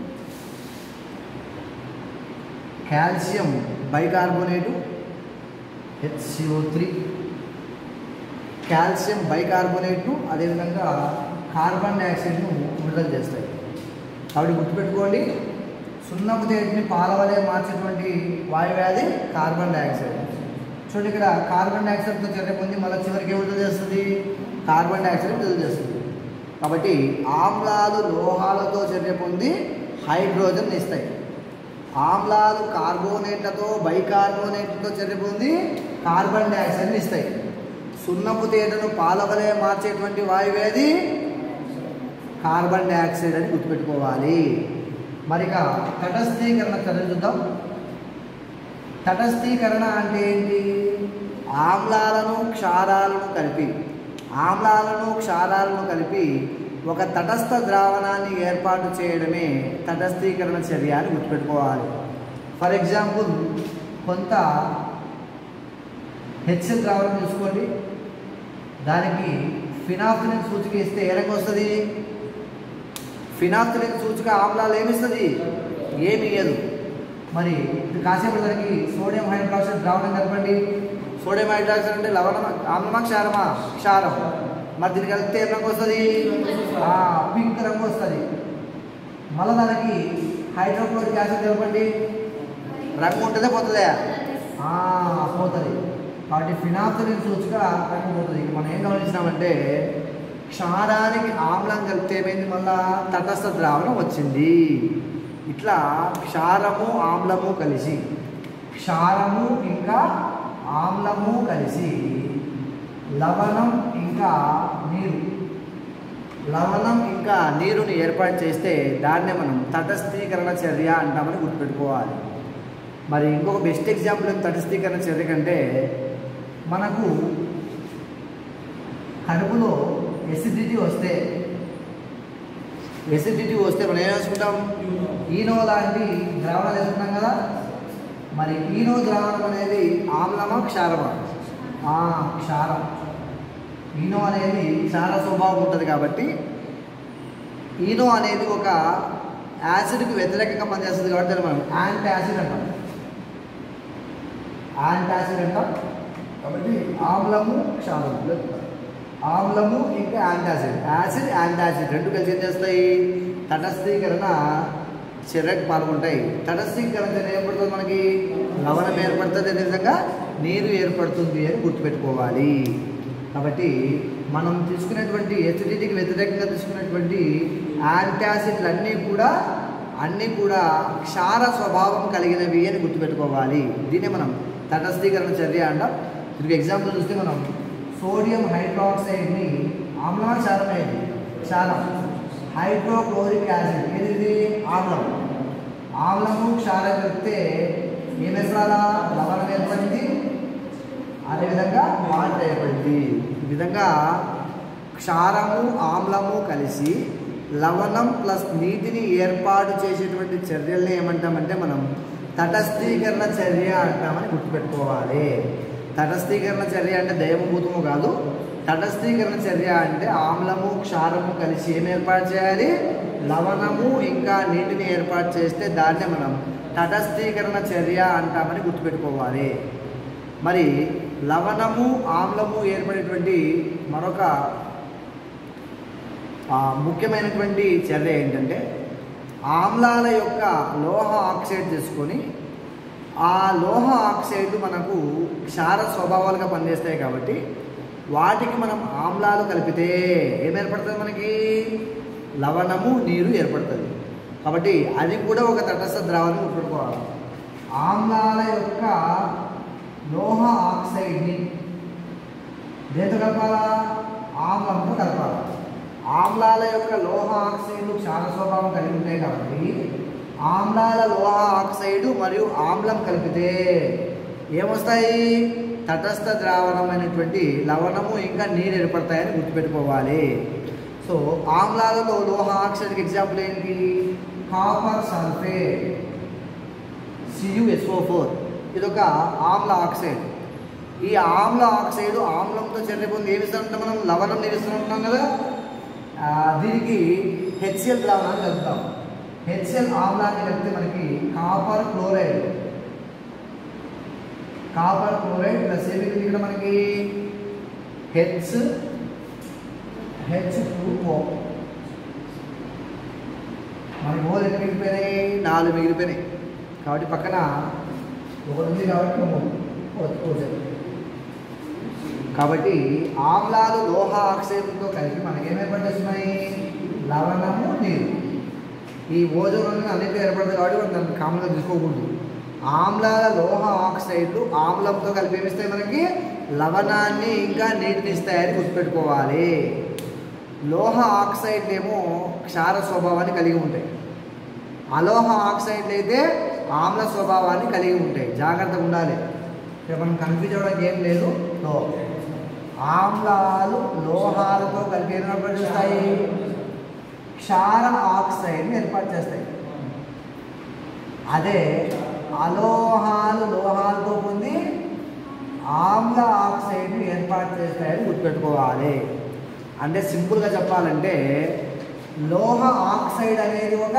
calcium bicarbonate HCO three calcium బైకార్బోనేట్ను అదేవిధంగా కార్బన్ డైఆక్సైడ్ను విడుదల చేస్తాయి కాబట్టి గుర్తుపెట్టుకోండి సున్నపు తేటిని పాలవలే మార్చేటువంటి వాయువ్యాధి కార్బన్ డైఆక్సైడ్ చూడండి ఇక్కడ కార్బన్ డైఆక్సైడ్తో చర్య పొంది మళ్ళీ చివరికి ఏం విడుదల చేస్తుంది కార్బన్ డైఆక్సైడ్ విడుదల చేస్తుంది కాబట్టి ఆమ్లాలు లోహాలతో చర్య పొంది హైడ్రోజన్ ఇస్తాయి ఆమ్లాలు కార్బోనేట్లతో బైకార్బోనేట్లతో చర్య పొంది కార్బన్ డైఆక్సైడ్ని ఇస్తాయి సున్నపు తేటను పాలవలే మార్చేటువంటి వాయువేది కార్బన్ డైఆక్సైడ్ అని గుర్తుపెట్టుకోవాలి మరిక తటస్థీకరణ చర్య చూద్దాం తటస్థీకరణ అంటే ఏంటి ఆమ్లాలను క్షారాలను కలిపి ఆమ్లాలను క్షారాలను కలిపి ఒక తటస్థ ద్రావణాన్ని ఏర్పాటు చేయడమే తటస్థీకరణ చర్య అని గుర్తుపెట్టుకోవాలి ఫర్ ఎగ్జాంపుల్ కొంత హెచ్ఎల్ ద్రావణం తీసుకోండి దానికి ఫినాఫ్థలిన్ సూచిక ఇస్తే ఏ రంగు వస్తుంది ఫినాఫ్థలిన్ సూచిక ఆమ్లాలు ఏమిస్తుంది ఏమి ఇయ్యదు మరి ఇది కాసేపు దానికి సోడియం హైడ్రాక్సైడ్ ద్రావణం కలపండి సోడియం హైడ్రాక్సైడ్ అంటే లవణమా ఆమ్లమా క్షారమా క్షారం మరి దీనికి కలిపితే ఏ రంగు వస్తుంది పింక్ రంగు వస్తుంది మళ్ళీ దానికి హైడ్రోక్లోరిక్ యాసిడ్ కలపండి రంగు ఉంటుందే పోతుందా ఆ, పోతుంది కాబట్టి ఫినాఫ్థలిన్ సూచిక రంగు పోతుంది ఇక మనం ఏం గమనించినామంటే క్షారానికి ఆమ్లం కలిపితే ఏమైంది మళ్ళా తటస్థ ద్రావణం వచ్చింది ఇట్లా క్షారము ఆమ్లము కలిసి క్షారము ఇంకా ఆమ్లము కలిసి లవణం ఇంకా నీరు లవణం ఇంకా నీరుని ఏర్పాటు చేస్తే దాన్నే మనం తటస్థీకరణ చర్య అంటామని గుర్తుపెట్టుకోవాలి మరి ఇంకొక బెస్ట్ ఎగ్జాంపుల్ ఏం తటస్థీకరణ చర్య కంటే మనకు కడుపులో ఎసిడిటీ వస్తే ఎసిడిటీ వస్తే మనం ఏం వేసుకుంటాం ఈనో లాంటి ద్రావణాలు వేసుకుంటాం కదా మరి ఈనో ద్రావణం అనేది ఆమ్లమా క్షారమా ఆ, క్షారం ఈనో అనేది క్షార స్వభావం ఉంటుంది కాబట్టి ఈనో అనేది ఒక యాసిడ్కి వ్యతిరేకంగా పనిచేస్తుంది కాబట్టి దాన్ని మనం యాంటీ యాసిడ్ అంటాం యాంటీ యాసిడ్ అంటాం కాబట్టి ఆమ్లము క్షారము ఆమ్లము ఇంకా యాంటాసిడ్ యాసిడ్ యాంటాసిడ్ రెండు కలిసి ఏం చేస్తాయి తటస్థీకరణ చర్యకు పాల్గొంటాయి తటస్థీకరణ చర్య ఏర్పడుతుంది మనకి లవణం ఏర్పడుతుంది అదేవిధంగా నీరు ఏర్పడుతుంది అని గుర్తుపెట్టుకోవాలి కాబట్టి మనం తీసుకునేటువంటి ఎసిడిటీకి వ్యతిరేకంగా తీసుకునేటువంటి యాంటాసిడ్లు అన్నీ కూడా అన్నీ కూడా క్షార స్వభావం కలిగినవి అని గుర్తుపెట్టుకోవాలి దీన్ని మనం తటస్థీకరణ చర్య అంటాం దీనికి ఎగ్జాంపుల్ చూస్తే మనం సోడియం హైడ్రాక్సైడ్ని ఆమ్లం క్షారం అయింది క్షారం హైడ్రోక్లోరిక్ యాసిడ్ ఏది ఇది ఆమ్లం ఆమ్లము క్షారం కలిపితే ఏం ఏర్పడాలా లవణం ఏర్పడింది అదేవిధంగా వాటర్ ఏర్పడింది ఈ విధంగా క్షారము ఆమ్లము కలిసి లవణం ప్లస్ నీటిని ఏర్పాటు చేసేటువంటి చర్యల్ని ఏమంటామంటే మనం తటస్థీకరణ చర్య అంటామని గుర్తుపెట్టుకోవాలి తటస్థీకరణ చర్య అంటే దైవభూతము కాదు తటస్థీకరణ చర్య అంటే ఆమ్లము క్షారము కలిసి ఏం ఏర్పాటు చేయాలి లవణము ఇంకా నీటిని ఏర్పాటు చేస్తే దాన్నే మనం తటస్థీకరణ చర్య అంటామని గుర్తుపెట్టుకోవాలి మరి లవణము ఆమ్లము ఏర్పడేటువంటి మరొక ఆ, ముఖ్యమైనటువంటి చర్య ఏంటంటే ఆమ్లాల యొక్క లోహ ఆక్సైడ్ తీసుకొని ఆ లోహ ఆక్సైడ్ మనకు క్షార స్వభావాలుగా పనిచేస్తాయి కాబట్టి వాటికి మనం ఆమ్లాలు కలిపితే ఏం ఏర్పడుతుంది మనకి లవణము నీరు ఏర్పడుతుంది కాబట్టి అది కూడా ఒక తటస్థ ద్రావణం గుర్తుపెట్టుకోవాలి ఆమ్లాల యొక్క లోహ ఆక్సైడ్ని దేంతో కలపాలా ఆమ్లంతో కలపాలి ఆమ్లాల యొక్క లోహ ఆక్సైడ్లు క్షార స్వభావం కలిగి ఉంటాయి కాబట్టి ఆమ్లాల లోహ ఆక్సైడ్ మరియు ఆమ్లం కలిపితే ఏమొస్తాయి తటస్థ ద్రావణమైనటువంటి లవణము ఇంకా నీరు ఏర్పడతాయని గుర్తుపెట్టుకోవాలి సో ఆమ్లాలలో లోహ ఆక్సైడ్కి ఎగ్జాంపుల్ ఏంటి కాపర్ సల్ఫేట్ సియుఎస్ఓ ఫోర్ ఇది ఒక ఆమ్ల ఆక్సైడ్ ఈ ఆమ్ల ఆక్సైడ్ ఆమ్లంతో చర్య పొంది ఏమి ఇస్తామంటే మనం లవణం నిలుస్తుంటాం కదా ఆ, దీనికి హెచ్సిఎల్ ద్రావణాన్ని కలుపుతాం హెచ్సిఎల్ ఆమ్లాన్ని కలిపితే మనకి copper chloride copper chloride plus ఏమి ఉంది ఇక్కడ మనకి హెచ్ హెచ్ టూ ఓ మనకి ఓలు ఎన్ని మిగిలిపోయినాయి నాలుగు మిగిలిపోయినాయి కాబట్టి పక్కన ఒకటి ఉంది కాబట్టి మూడు ఓ- ఓజన్. కాబట్టి ఆమ్లాలు లోహ ఆక్సైడ్తో కలిపి మనకి ఏం ఏర్పడుతున్నాయి లవణము నీరు ఈ ఓజోన్ అనేది అన్నింటిలో ఏర్పడుతుంది కాబట్టి మనం దాన్ని కామన్గా తీసుకోకూడదు ఆమ్లాల లోహ ఆక్సైడ్లు ఆమ్లంతో కలిపి ఏమిస్తాయి మనకి లవణాన్ని ఇంకా నీటిని ఇస్తాయని గుర్తుపెట్టుకోవాలి లోహ ఆక్సైడ్లు ఏమో క్షార స్వభావాన్ని కలిగి ఉంటాయి అలోహ ఆక్సైడ్లు అయితే ఆమ్ల స్వభావాన్ని కలిగి ఉంటాయి జాగ్రత్తగా ఉండాలి ఇక్కడ మనం కన్ఫ్యూజ్ అవ్వడానికి ఏం లేదు లో ఆమ్లాలు లోహాలతో కలిపి ఏం ఏర్పాటు చేస్తాయి క్షార ఆక్సైడ్ని ఏర్పాటు చేస్తాయి అదే అలోహాలు లోహాలతో పొంది ఆమ్ల ఆక్సైడ్ని ఏర్పాటు చేస్తాయని గుర్తుపెట్టుకోవాలి అంటే సింపుల్గా చెప్పాలంటే లోహ ఆక్సైడ్ అనేది ఒక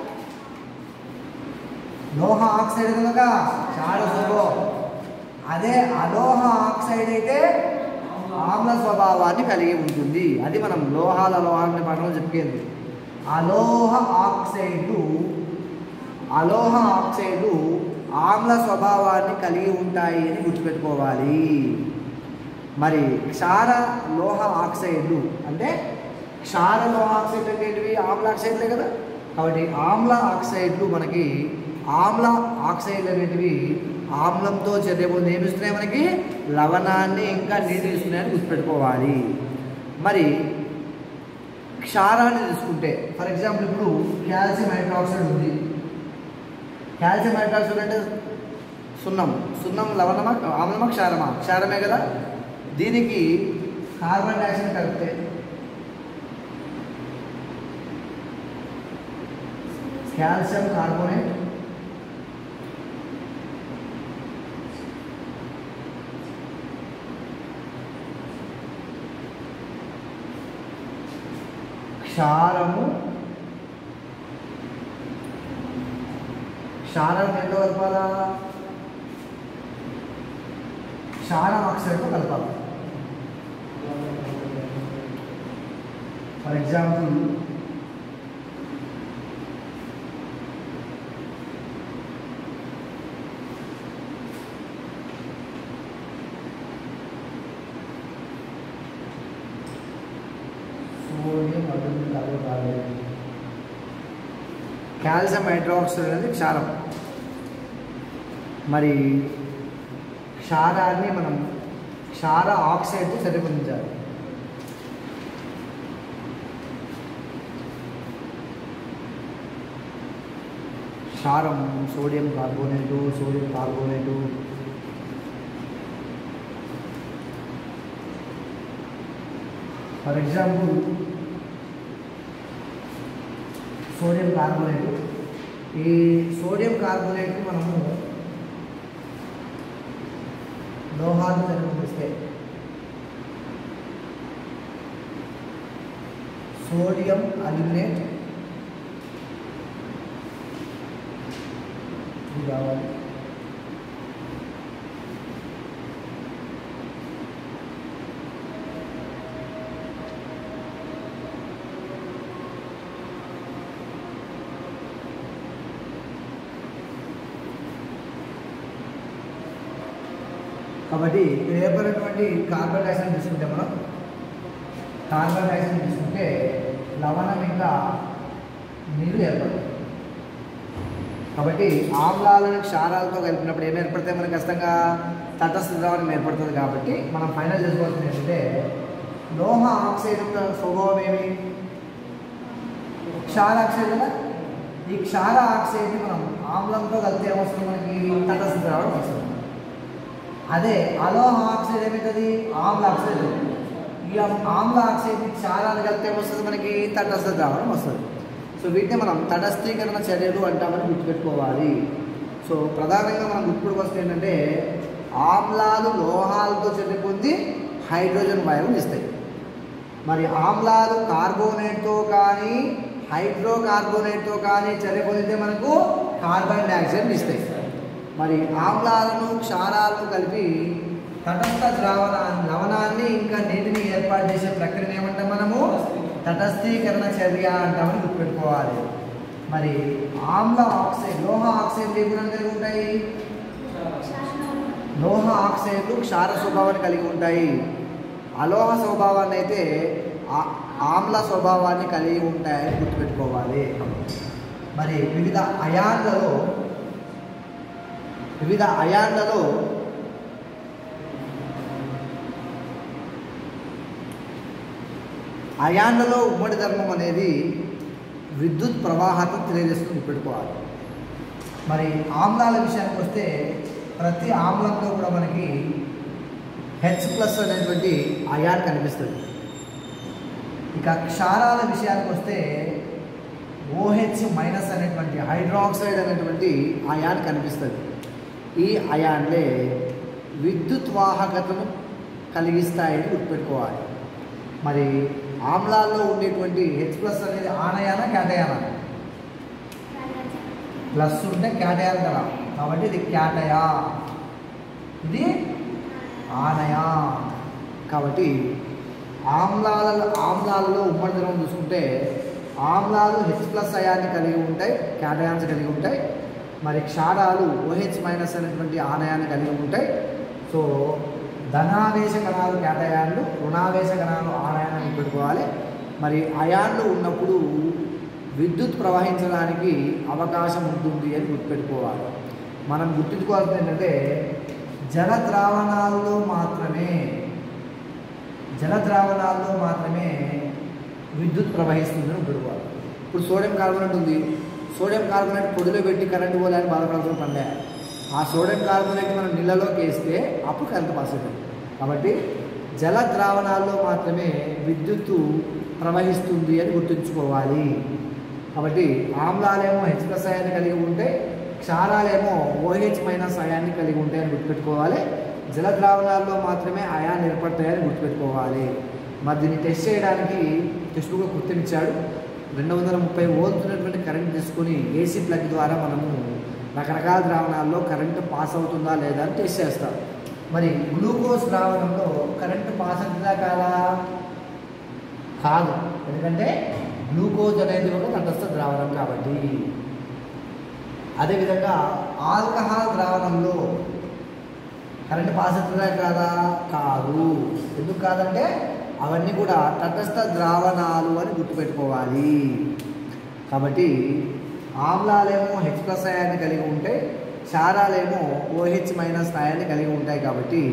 లోహ ఆక్సైడ్ అనేది ఒక క్షార స్వభావం అదే అలోహ ఆక్సైడ్ అయితే ఆమ్ల స్వభావాన్ని కలిగి ఉంటుంది అది మనం లోహాల లోహాన్ని పాఠంలో చెప్పేది అలోహ ఆక్సైడ్లు అలోహ ఆక్సైడ్లు ఆమ్ల స్వభావాన్ని కలిగి ఉంటాయి అని గుర్తుపెట్టుకోవాలి మరి క్షార లోహ ఆక్సైడ్లు అంటే క్షార లోహ ఆక్సైడ్ అంటే ఏంటివి ఆమ్ల ఆక్సైడ్లే కదా కాబట్టి ఆమ్ల ఆక్సైడ్లు మనకి ఆమ్ల ఆక్సైడ్లు అనేటివి ఆమ్లంతో చర్య పొంది ఏమి ఇస్తున్నాయి మనకి లవణాన్ని ఇంకా నీటిని ఇస్తున్నాయని గుర్తుపెట్టుకోవాలి మరి క్షారాన్ని తీసుకుంటే ఫర్ ఎగ్జాంపుల్ ఇప్పుడు కాల్షియం హైడ్రాక్సైడ్ ఉంది కాల్షియం హైడ్రాక్సైడ్ అంటే సున్నం సున్నం లవణమా ఆమ్లమా క్షారమా క్షారమే కదా దీనికి కార్బన్ డైఆక్సైడ్ కలిపితే కాల్షియం కార్బోనేట్ క్షారము క్షారం ఎంత కలపాలా క్షారం ఆక్సైడ్తో కలపాలి ఫర్ ఎగ్జాంపుల్ సోడియం అడుగు కలపాలి కాల్షియం హైడ్రాక్సైడ్ అనేది క్షారం మరి క్షారాన్ని మనం క్షార ఆక్సైడ్తో సరిపొందించాలి క్షారం sodium carbonate sodium carbonate for example sodium carbonate ఈ సోడియం కార్బోనేట్ మనము లోహాలు సరిపిస్తే సోడియం అల్యూమినేట్ ఇది కావాలి కాబట్టి ఇక్కడ ఏర్పడినటువంటి కార్బన్ డైఆక్సైడ్ తీసుకుంటే మనం కార్బన్ డైఆక్సైడ్ తీసుకుంటే లవణం ఇంకా నీరు ఏర్పడుతుంది కాబట్టి ఆమ్లాలను క్షారాలతో కలిపినప్పుడు ఏం ఏర్పడతాయి మనకి ఖచ్చితంగా తటస్థ ద్రవణం ఏర్పడుతుంది కాబట్టి మనం ఫైనల్ చేసుకోవాల్సింది ఏంటంటే లోహ ఆక్సైడ్ యొక్క స్వభావం ఏమి క్షార ఆక్సైడ్ కదా ఈ క్షార ఆక్సైడ్ని మనం ఆమ్లంతో కలిపితే ఏమొస్తుంది మనకి తటస్థ ద్రావణం వస్తుంది అదే అలోహ ఆక్సైడ్ ఏమవుతుంది ఆమ్ల ఆక్సైడ్ ఈ ఆమ్ల ఆక్సైడ్ని క్షారాన్ని కలిపితే ఏమొస్తుంది మనకి తటస్థ ద్రావణం వస్తుంది సో వీటిని మనం తటస్థీకరణ చర్యలు అంటామని గుర్తుపెట్టుకోవాలి సో ప్రధానంగా మనం గుర్తుపెట్టుకోవాల్సింది ఏంటంటే ఆమ్లాలు లోహాలతో చర్య పొంది హైడ్రోజన్ వాయువుని ఇస్తాయి మరి ఆమ్లాలు కార్బోనేట్తో కానీ హైడ్రోకార్బోనేట్తో కానీ చర్య పొందితే మనకు కార్బన్ డైఆక్సైడ్ ఇస్తాయి మరి ఆమ్లాలను క్షారాలను కలిపి తటస్థ ద్రావణ లవణాన్ని ఇంకా నీటిని ఏర్పాటు చేసే ప్రక్రియను ఏమంటాం మనము తటస్థీకరణ చర్య అంటామని గుర్తుపెట్టుకోవాలి మరి ఆమ్ల ఆక్సైడ్ లోహ ఆక్సైడ్ ఏ గుణాలు కలిగి ఉంటాయి లోహ ఆక్సైడ్లు క్షార స్వభావాన్ని కలిగి ఉంటాయి అలోహ స్వభావాన్ని అయితే ఆ- ఆమ్ల స్వభావాన్ని కలిగి ఉంటాయని గుర్తుపెట్టుకోవాలి మరి వివిధ అయాన్లలో వివిధ అయాన్లలో అయాన్లలో ఉమ్మడి ధర్మం అనేది విద్యుత్ ప్రవాహాన్ని తెలియజేస్తుంది పెట్టుకోవాలి మరి ఆమ్లాల విషయానికి వస్తే ప్రతి ఆమ్లంలో కూడా మనకి హెచ్ ప్లస్ అనేటువంటి అయాన్ కనిపిస్తుంది ఇక క్షారాల విషయానికి వస్తే ఓహెచ్ మైనస్ అనేటువంటి హైడ్రాక్సైడ్ అనేటువంటి అయాన్ కనిపిస్తుంది ఈ అయాన్లే విద్యుత్ వాహకతను కలిగిస్తాయని గుర్తుపెట్టుకోవాలి మరి ఆమ్లాల్లో ఉండేటువంటి హెచ్ ప్లస్ అనేది ఆనయానా క్యాటయానా ప్లస్ ఉంటే క్యాటయాన్ కదా కాబట్టి ఇది క్యాటయా ఇది ఆనయా కాబట్టి ఆమ్లాల ఆమ్లాలలో ఉమ్మడి ద్రవం చూసుకుంటే ఆమ్లాలు హెచ్ ప్లస్ అయాన్ని కలిగి ఉంటాయి క్యాటయాన్స్ కలిగి ఉంటాయి మరి క్షారాలు ఓహెచ్ మైనస్ అనేటువంటి ఆనయాన్ని కలిగి ఉంటాయి సో ధనావేశ కణాలు క్యాటయాన్లు రుణావేశ కణాలు ఆనయాన్ని పెట్టుకోవాలి మరి అయాన్లు ఉన్నప్పుడు విద్యుత్ ప్రవహించడానికి అవకాశం ఉంటుంది అని గుర్తుపెట్టుకోవాలి మనం గుర్తుంచుకోవాల్సింది ఏంటంటే జల ద్రావణాల్లో మాత్రమే జల ద్రావణాల్లో మాత్రమే విద్యుత్ ప్రవహిస్తుందని గుర్తుపెట్టుకోవాలి ఇప్పుడు సోడియం కార్బోనేట్ ఉంది సోడియం కార్బోనేట్ పొడిలో పెట్టి కరెంటు పోలేని బాధపడాల్సిన పనిలే ఆ సోడియం కార్బోనేట్ మనం నీళ్ళలోకి వేస్తే అప్పుడు కరెంటు పాస్ అవుతుంది కాబట్టి జల ద్రావణాల్లో మాత్రమే విద్యుత్తు ప్రవహిస్తుంది అని గుర్తుంచుకోవాలి కాబట్టి ఆమ్లాలేమో హెచ్ ప్లస్ అయాన్ని కలిగి ఉంటే క్షారాలేమో ఓహెచ్ మైనస్ అయాన్ని కలిగి ఉంటాయని గుర్తుపెట్టుకోవాలి జల ద్రావణాల్లో మాత్రమే అయాన్ ఏర్పడతాయని గుర్తుపెట్టుకోవాలి మరి దీన్ని టెస్ట్ చేయడానికి టెక్స్ట్ బుక్ గుర్తించాడు రెండు వందల ముప్పై వోల్ట్స్ ఉన్నటువంటి కరెంట్ తీసుకొని ఏసీ ప్లగ్ ద్వారా మనము రకరకాల ద్రావణాల్లో కరెంటు పాస్ అవుతుందా లేదా అని టెస్ట్ చేస్తాం మరి గ్లూకోజ్ ద్రావణంలో కరెంటు పాస్ అవుతుందా కాదా కాదు ఎందుకంటే గ్లూకోజ్ అనేది ఒక తటస్థ ద్రావణం కాబట్టి అదేవిధంగా ఆల్కహాల్ ద్రావణంలో కరెంట్ పాస్ అవుతుందా కాదా కాదు ఎందుకు కాదంటే అవన్నీ కూడా తటస్థ ద్రావణాలు అని గుర్తుపెట్టుకోవాలి కాబట్టి ఆమ్లాలేమో హెచ్ ప్లస్ అయాన్ని కలిగి ఉంటే క్షారాలేమో ఓహెచ్ మైనస్ అయాన్ని కలిగి ఉంటాయి కాబట్టి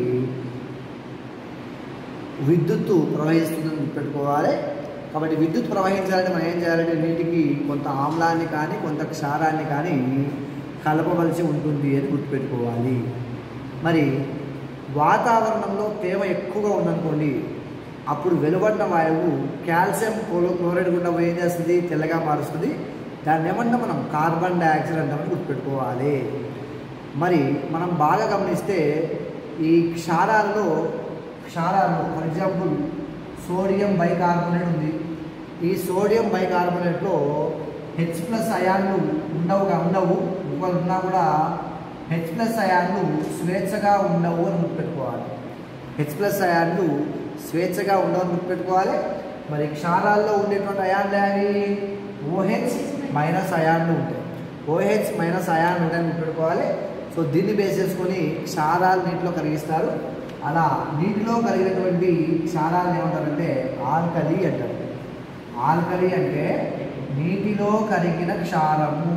విద్యుత్తు ప్రవహిస్తుందని గుర్తుపెట్టుకోవాలి కాబట్టి విద్యుత్ ప్రవహించాలంటే మనం ఏం చేయాలంటే నీటికి కొంత ఆమ్లాన్ని కానీ కొంత క్షారాన్ని కానీ కలపవలసి ఉంటుంది అని గుర్తుపెట్టుకోవాలి మరి వాతావరణంలో తేమ ఎక్కువగా ఉందనుకోండి అప్పుడు వెలువడిన వాయువు కాల్షియం క్లో- క్లోరైడ్ గుండా పోయి ఏం చేస్తుంది తెల్లగా మారుస్తుంది దాన్ని ఏమంటే మనం కార్బన్ డైఆక్సైడ్ అంటామని గుర్తుపెట్టుకోవాలి మరి మనం బాగా గమనిస్తే ఈ క్షారాలలో క్షారాలు ఫర్ ఎగ్జాంపుల్ సోడియం బైకార్బోనేట్ ఉంది ఈ సోడియం బైకార్బోనేట్లో హెచ్ ప్లస్ అయాన్లు ఉండవుగా ఉండవు ఒకవేళ ఉన్నా కూడా హెచ్ ప్లస్ అయాన్లు స్వేచ్ఛగా ఉండవు అని గుర్తుపెట్టుకోవాలి హెచ్ ప్లస్ అయాన్లు స్వేచ్ఛగా ఉండవు అని గుర్తుపెట్టుకోవాలి మరి క్షారాల్లో ఉండేటువంటి అయాన్లు అవి ఓహెచ్ మైనస్ అయాన్లు ఉంటాయి ఓహెచ్ మైనస్ అయాన్ ఉంటాయని గుర్తుపెట్టుకోవాలి సో దీన్ని బేస్ చేసుకొని క్షారాలు నీటిలో కరిగిస్తారు అలా నీటిలో కలిగినటువంటి క్షారాలను ఏమంటారంటే ఆల్కలి అంటారు ఆల్కలి అంటే నీటిలో కరిగిన క్షారము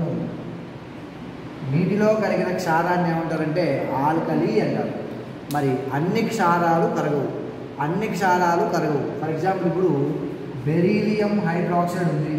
నీటిలో కరిగిన క్షారాన్ని ఏమంటారంటే ఆల్కలి అంటారు మరి అన్ని క్షారాలు కరగవు అన్ని క్షారాలు కరగవు ఫర్ ఎగ్జాంపుల్ ఇప్పుడు బెరీలియం హైడ్రాక్సైడ్ ఉంది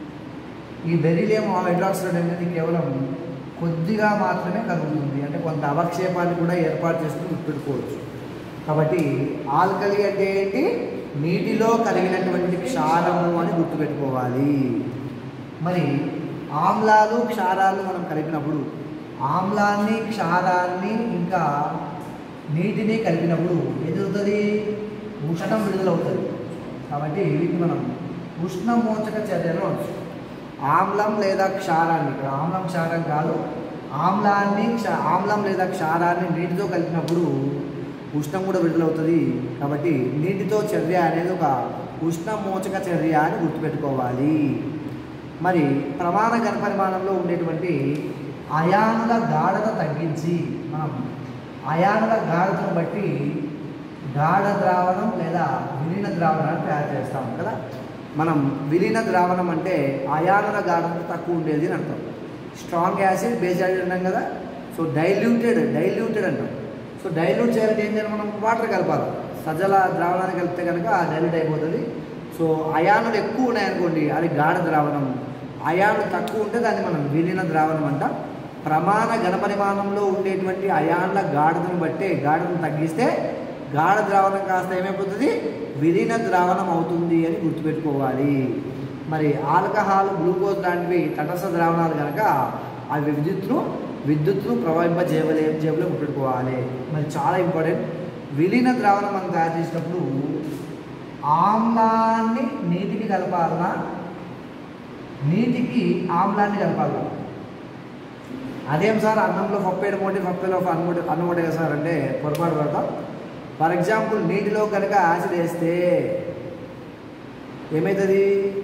ఈ బెరీలియం హైడ్రాక్సైడ్ అనేది కేవలం కొద్దిగా మాత్రమే కరుగుతుంది అంటే కొంత అవక్షేపాన్ని కూడా ఏర్పాటు చేసుకుని గుర్తుపెట్టుకోవచ్చు కాబట్టి ఆల్కలి అంటే ఏంటి నీటిలో కరిగినటువంటి క్షారము అని గుర్తుపెట్టుకోవాలి మరి ఆమ్లాలు క్షారాలు మనం కలిపినప్పుడు ఆమ్లాన్ని క్షారాన్ని ఇంకా నీటిని కలిపినప్పుడు ఏం జరుగుతుంది ఉష్ణం విడుదలవుతుంది కాబట్టి వీటిని మనం ఉష్ణమోచక చర్యలు అనొచ్చు ఆమ్లం లేదా క్షారాన్ని ఇక్కడ ఆమ్లం క్షారం కాదు ఆమ్లాన్ని క్ష ఆమ్లం లేదా క్షారాన్ని నీటితో కలిపినప్పుడు ఉష్ణం కూడా విడుదలవుతుంది కాబట్టి నీటితో చర్య అనేది ఒక ఉష్ణమోచక చర్య అని గుర్తుపెట్టుకోవాలి మరి ప్రమాణ ఘనపరిమాణంలో ఉండేటువంటి అయానుల గాఢత తగ్గించి మనం అయానుల గాఢతను బట్టి గాఢ ద్రావణం లేదా విలీన ద్రావణాన్ని తయారు చేస్తాం కదా మనం విలీన ద్రావణం అంటే అయానుల గాఢత తక్కువ ఉండేది అని అర్థం స్ట్రాంగ్ యాసిడ్ బేస్ యాసిడ్ అంటాం కదా సో డైల్యూటెడ్ డైల్యూటెడ్ అంటాం సో డైల్యూట్ చేయాలంటే ఏం చేయాలి మనం వాటర్ కలపాలి సజల ద్రావణాన్ని కలిపితే కనుక డైల్యూట్ అయిపోతుంది సో అయానులు ఎక్కువ ఉన్నాయనుకోండి అది గాఢ ద్రావణం అయాను తక్కువ ఉంటే దాన్ని మనం విలీన ద్రావణం అంటాం ప్రమాణ ఘనపరిమాణంలో ఉండేటువంటి అయాన్ల గాఢతను బట్టి గాఢతను తగ్గిస్తే గాఢ ద్రావణం కాస్త ఏమైపోతుంది విలీన ద్రావణం అవుతుంది అని గుర్తుపెట్టుకోవాలి మరి ఆల్కహాల్ గ్లూకోజ్ లాంటివి తటస్థ ద్రావణాలు కనుక అవి విద్యుత్తును విద్యుత్తును ప్రవహింపజేయలే జేబులో గుర్తుపెట్టుకోవాలి మరి చాలా ఇంపార్టెంట్ విలీన ద్రావణం మనం తయారు చేసినప్పుడు ఆమ్లాన్ని నీటికి కలపాలన్నా నీటికి ఆమ్లాన్ని కలపాలన్నా అదేం సార్ అన్నంలో పప్పేడు మోటి పప్పులో అన్నం అన్నం ఒకటే కదా సార్ అంటే పొరపాటు పడతాం ఫర్ ఎగ్జాంపుల్ నీటిలో కనుక యాసిడ్ వేస్తే ఏమవుతుంది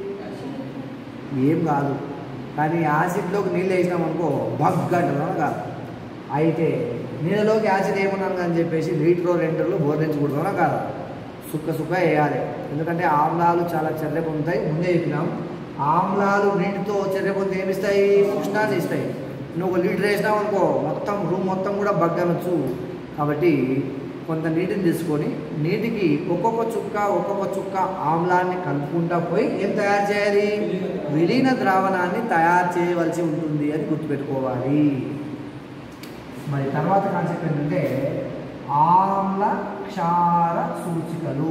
ఏం కాదు కానీ యాసిడ్లోకి నీళ్ళు వేసినాం అనుకో బగ్ అంటున్నాం కాదు అయితే నీళ్ళలోకి యాసిడ్ ఏమన్నాను అని చెప్పేసి లీటర్లో రెండులో బోర్లించకూడదు కాదు సుక్క సుక్క వేయాలి ఎందుకంటే ఆమ్లాలు చాలా చర్య పొందుతాయి ముందే చెప్పినాం ఆమ్లాలు నీటితో చర్య పొంది ఏమిస్తాయి ఉష్ణాన్ని ఇస్తాయి నువ్వు ఒక లీటర్ వేసినావు అనుకో మొత్తం రూమ్ మొత్తం కూడా బగ్గనొచ్చు కాబట్టి కొంత నీటిని తీసుకొని నీటికి ఒక్కొక్క చుక్క ఒక్కొక్క చుక్క ఆమ్లాన్ని కలుపుకుంటా పోయి ఏం తయారు చేయాలి విలీన ద్రావణాన్ని తయారు చేయవలసి ఉంటుంది అని గుర్తుపెట్టుకోవాలి మరి తర్వాత కాన్సెప్ట్ ఏంటంటే ఆమ్ల క్షార సూచికలు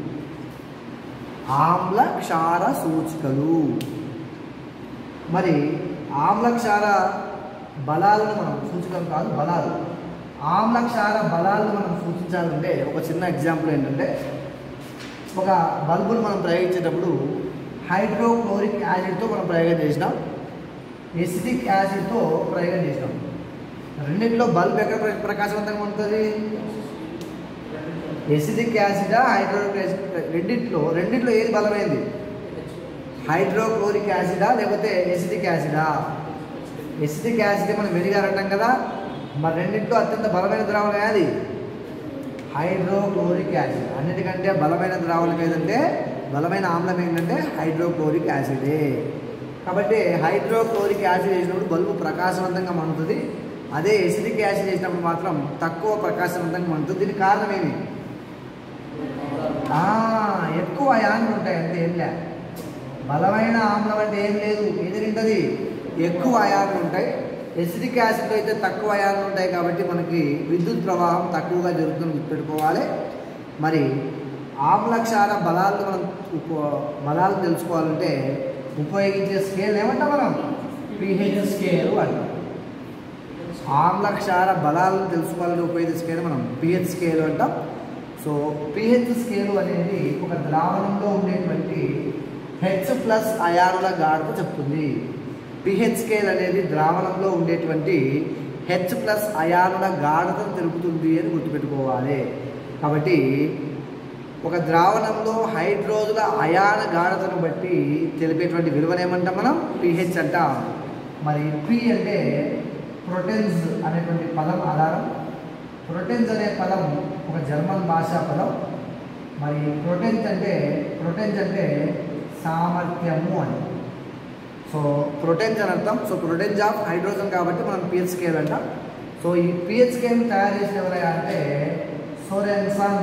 ఆమ్ల క్షార సూచికలు మరి ఆమ్ల క్షార బలాలను మనం సూచికలు కాదు బలాలు ఆమ్ల క్షార బలాలను మనం సూచించాలంటే ఒక చిన్న ఎగ్జాంపుల్ ఏంటంటే ఒక బల్బును మనం ప్రయోగించేటప్పుడు హైడ్రోక్లోరిక్ యాసిడ్తో మనం ప్రయోగం చేసినాం ఎసిటిక్ యాసిడ్తో ప్రయోగం చేసినాం రెండింటిలో బల్బ్ ఎక్కడ ప్ర- ప్రకాశవంతంగా ఉంటుంది ఎసిటిక్ యాసిడా హైడ్రోక్లోరిక్ యాసిడ్ రెండింటిలో రెండింటిలో ఏది బలమైంది హైడ్రోక్లోరిక్ యాసిడా లేకపోతే ఎసిటిక్ యాసిడా ఎసిటిక్ యాసిడ్ మనం వెనిగార్ అంటాం కదా మరి రెండింటిలో అత్యంత బలమైన ద్రావణం ఏది హైడ్రోక్లోరిక్ యాసిడ్ అన్నిటికంటే బలమైన ద్రావణం ఏదంటే బలమైన ఆమ్లం ఏంటంటే హైడ్రోక్లోరిక్ యాసిడే కాబట్టి హైడ్రోక్లోరిక్ యాసిడ్ వేసినప్పుడు బల్బు ప్రకాశవంతంగా మండుతుంది అదే ఎసిడిక్ యాసిడ్ వేసినప్పుడు మాత్రం తక్కువ ప్రకాశవంతంగా మండుతుంది దీనికి కారణం ఏమి ఆ, ఎక్కువ అయాన్లు ఉంటాయి అంతే ఏం లే బలమైన ఆమ్లం అంటే ఏం లేదు ఏది తింటది ఎక్కువ అయాన్లు ఉంటాయి ఎసిడిక్ యాసిడ్ అయితే తక్కువ అయాన్లు ఉంటాయి కాబట్టి మనకి విద్యుత్ ప్రవాహం తక్కువగా జరుగుతుంది గుర్తుపెట్టుకోవాలి మరి ఆమ్లక్షార బలాలను మనం ఉప- బలాలు తెలుసుకోవాలంటే ఉపయోగించే స్కేల్ ఏమంటాం మనం పిహెచ్ స్కేల్ అంటాం ఆమ్లక్షార బలాలను తెలుసుకోవాలని ఉపయోగించే స్కేల్ మనం పిహెచ్ స్కేల్ అంటాం సో పిహెచ్ స్కేల్ అనేది ఒక ద్రావణంలో ఉండేటువంటి హెచ్ ప్లస్ అయానుల గాఢత చెప్తుంది పిహెచ్ స్కేల్ అనేది ద్రావణంలో ఉండేటువంటి హెచ్ ప్లస్ అయానుల గాఢతను తెలుపుతుంది అని గుర్తుపెట్టుకోవాలి కాబట్టి ఒక ద్రావణంలో హైడ్రోజుల అయాన గాఢతను బట్టి తెలిపేటువంటి విలువను ఏమంటాం మనం పిహెచ్ అంటాం మరి పి అంటే ప్రోటెన్స్ అనేటువంటి పదం ఆధారం ప్రోటెన్స్ అనే పదం ఒక జర్మన్ భాషా పదం మరి ప్రోటెన్స్ అంటే ప్రోటెన్స్ అంటే సామర్థ్యము అని సో ప్రోటెన్స్ అని అర్థం సో ప్రోటెన్స్ ఆఫ్ హైడ్రోజన్ కాబట్టి మనం పిహెచ్ స్కేల్ అంటాం సో ఈ పిహెచ్ స్కేల్ తయారు చేసిన ఎవరైనా అంటే సోరెన్సన్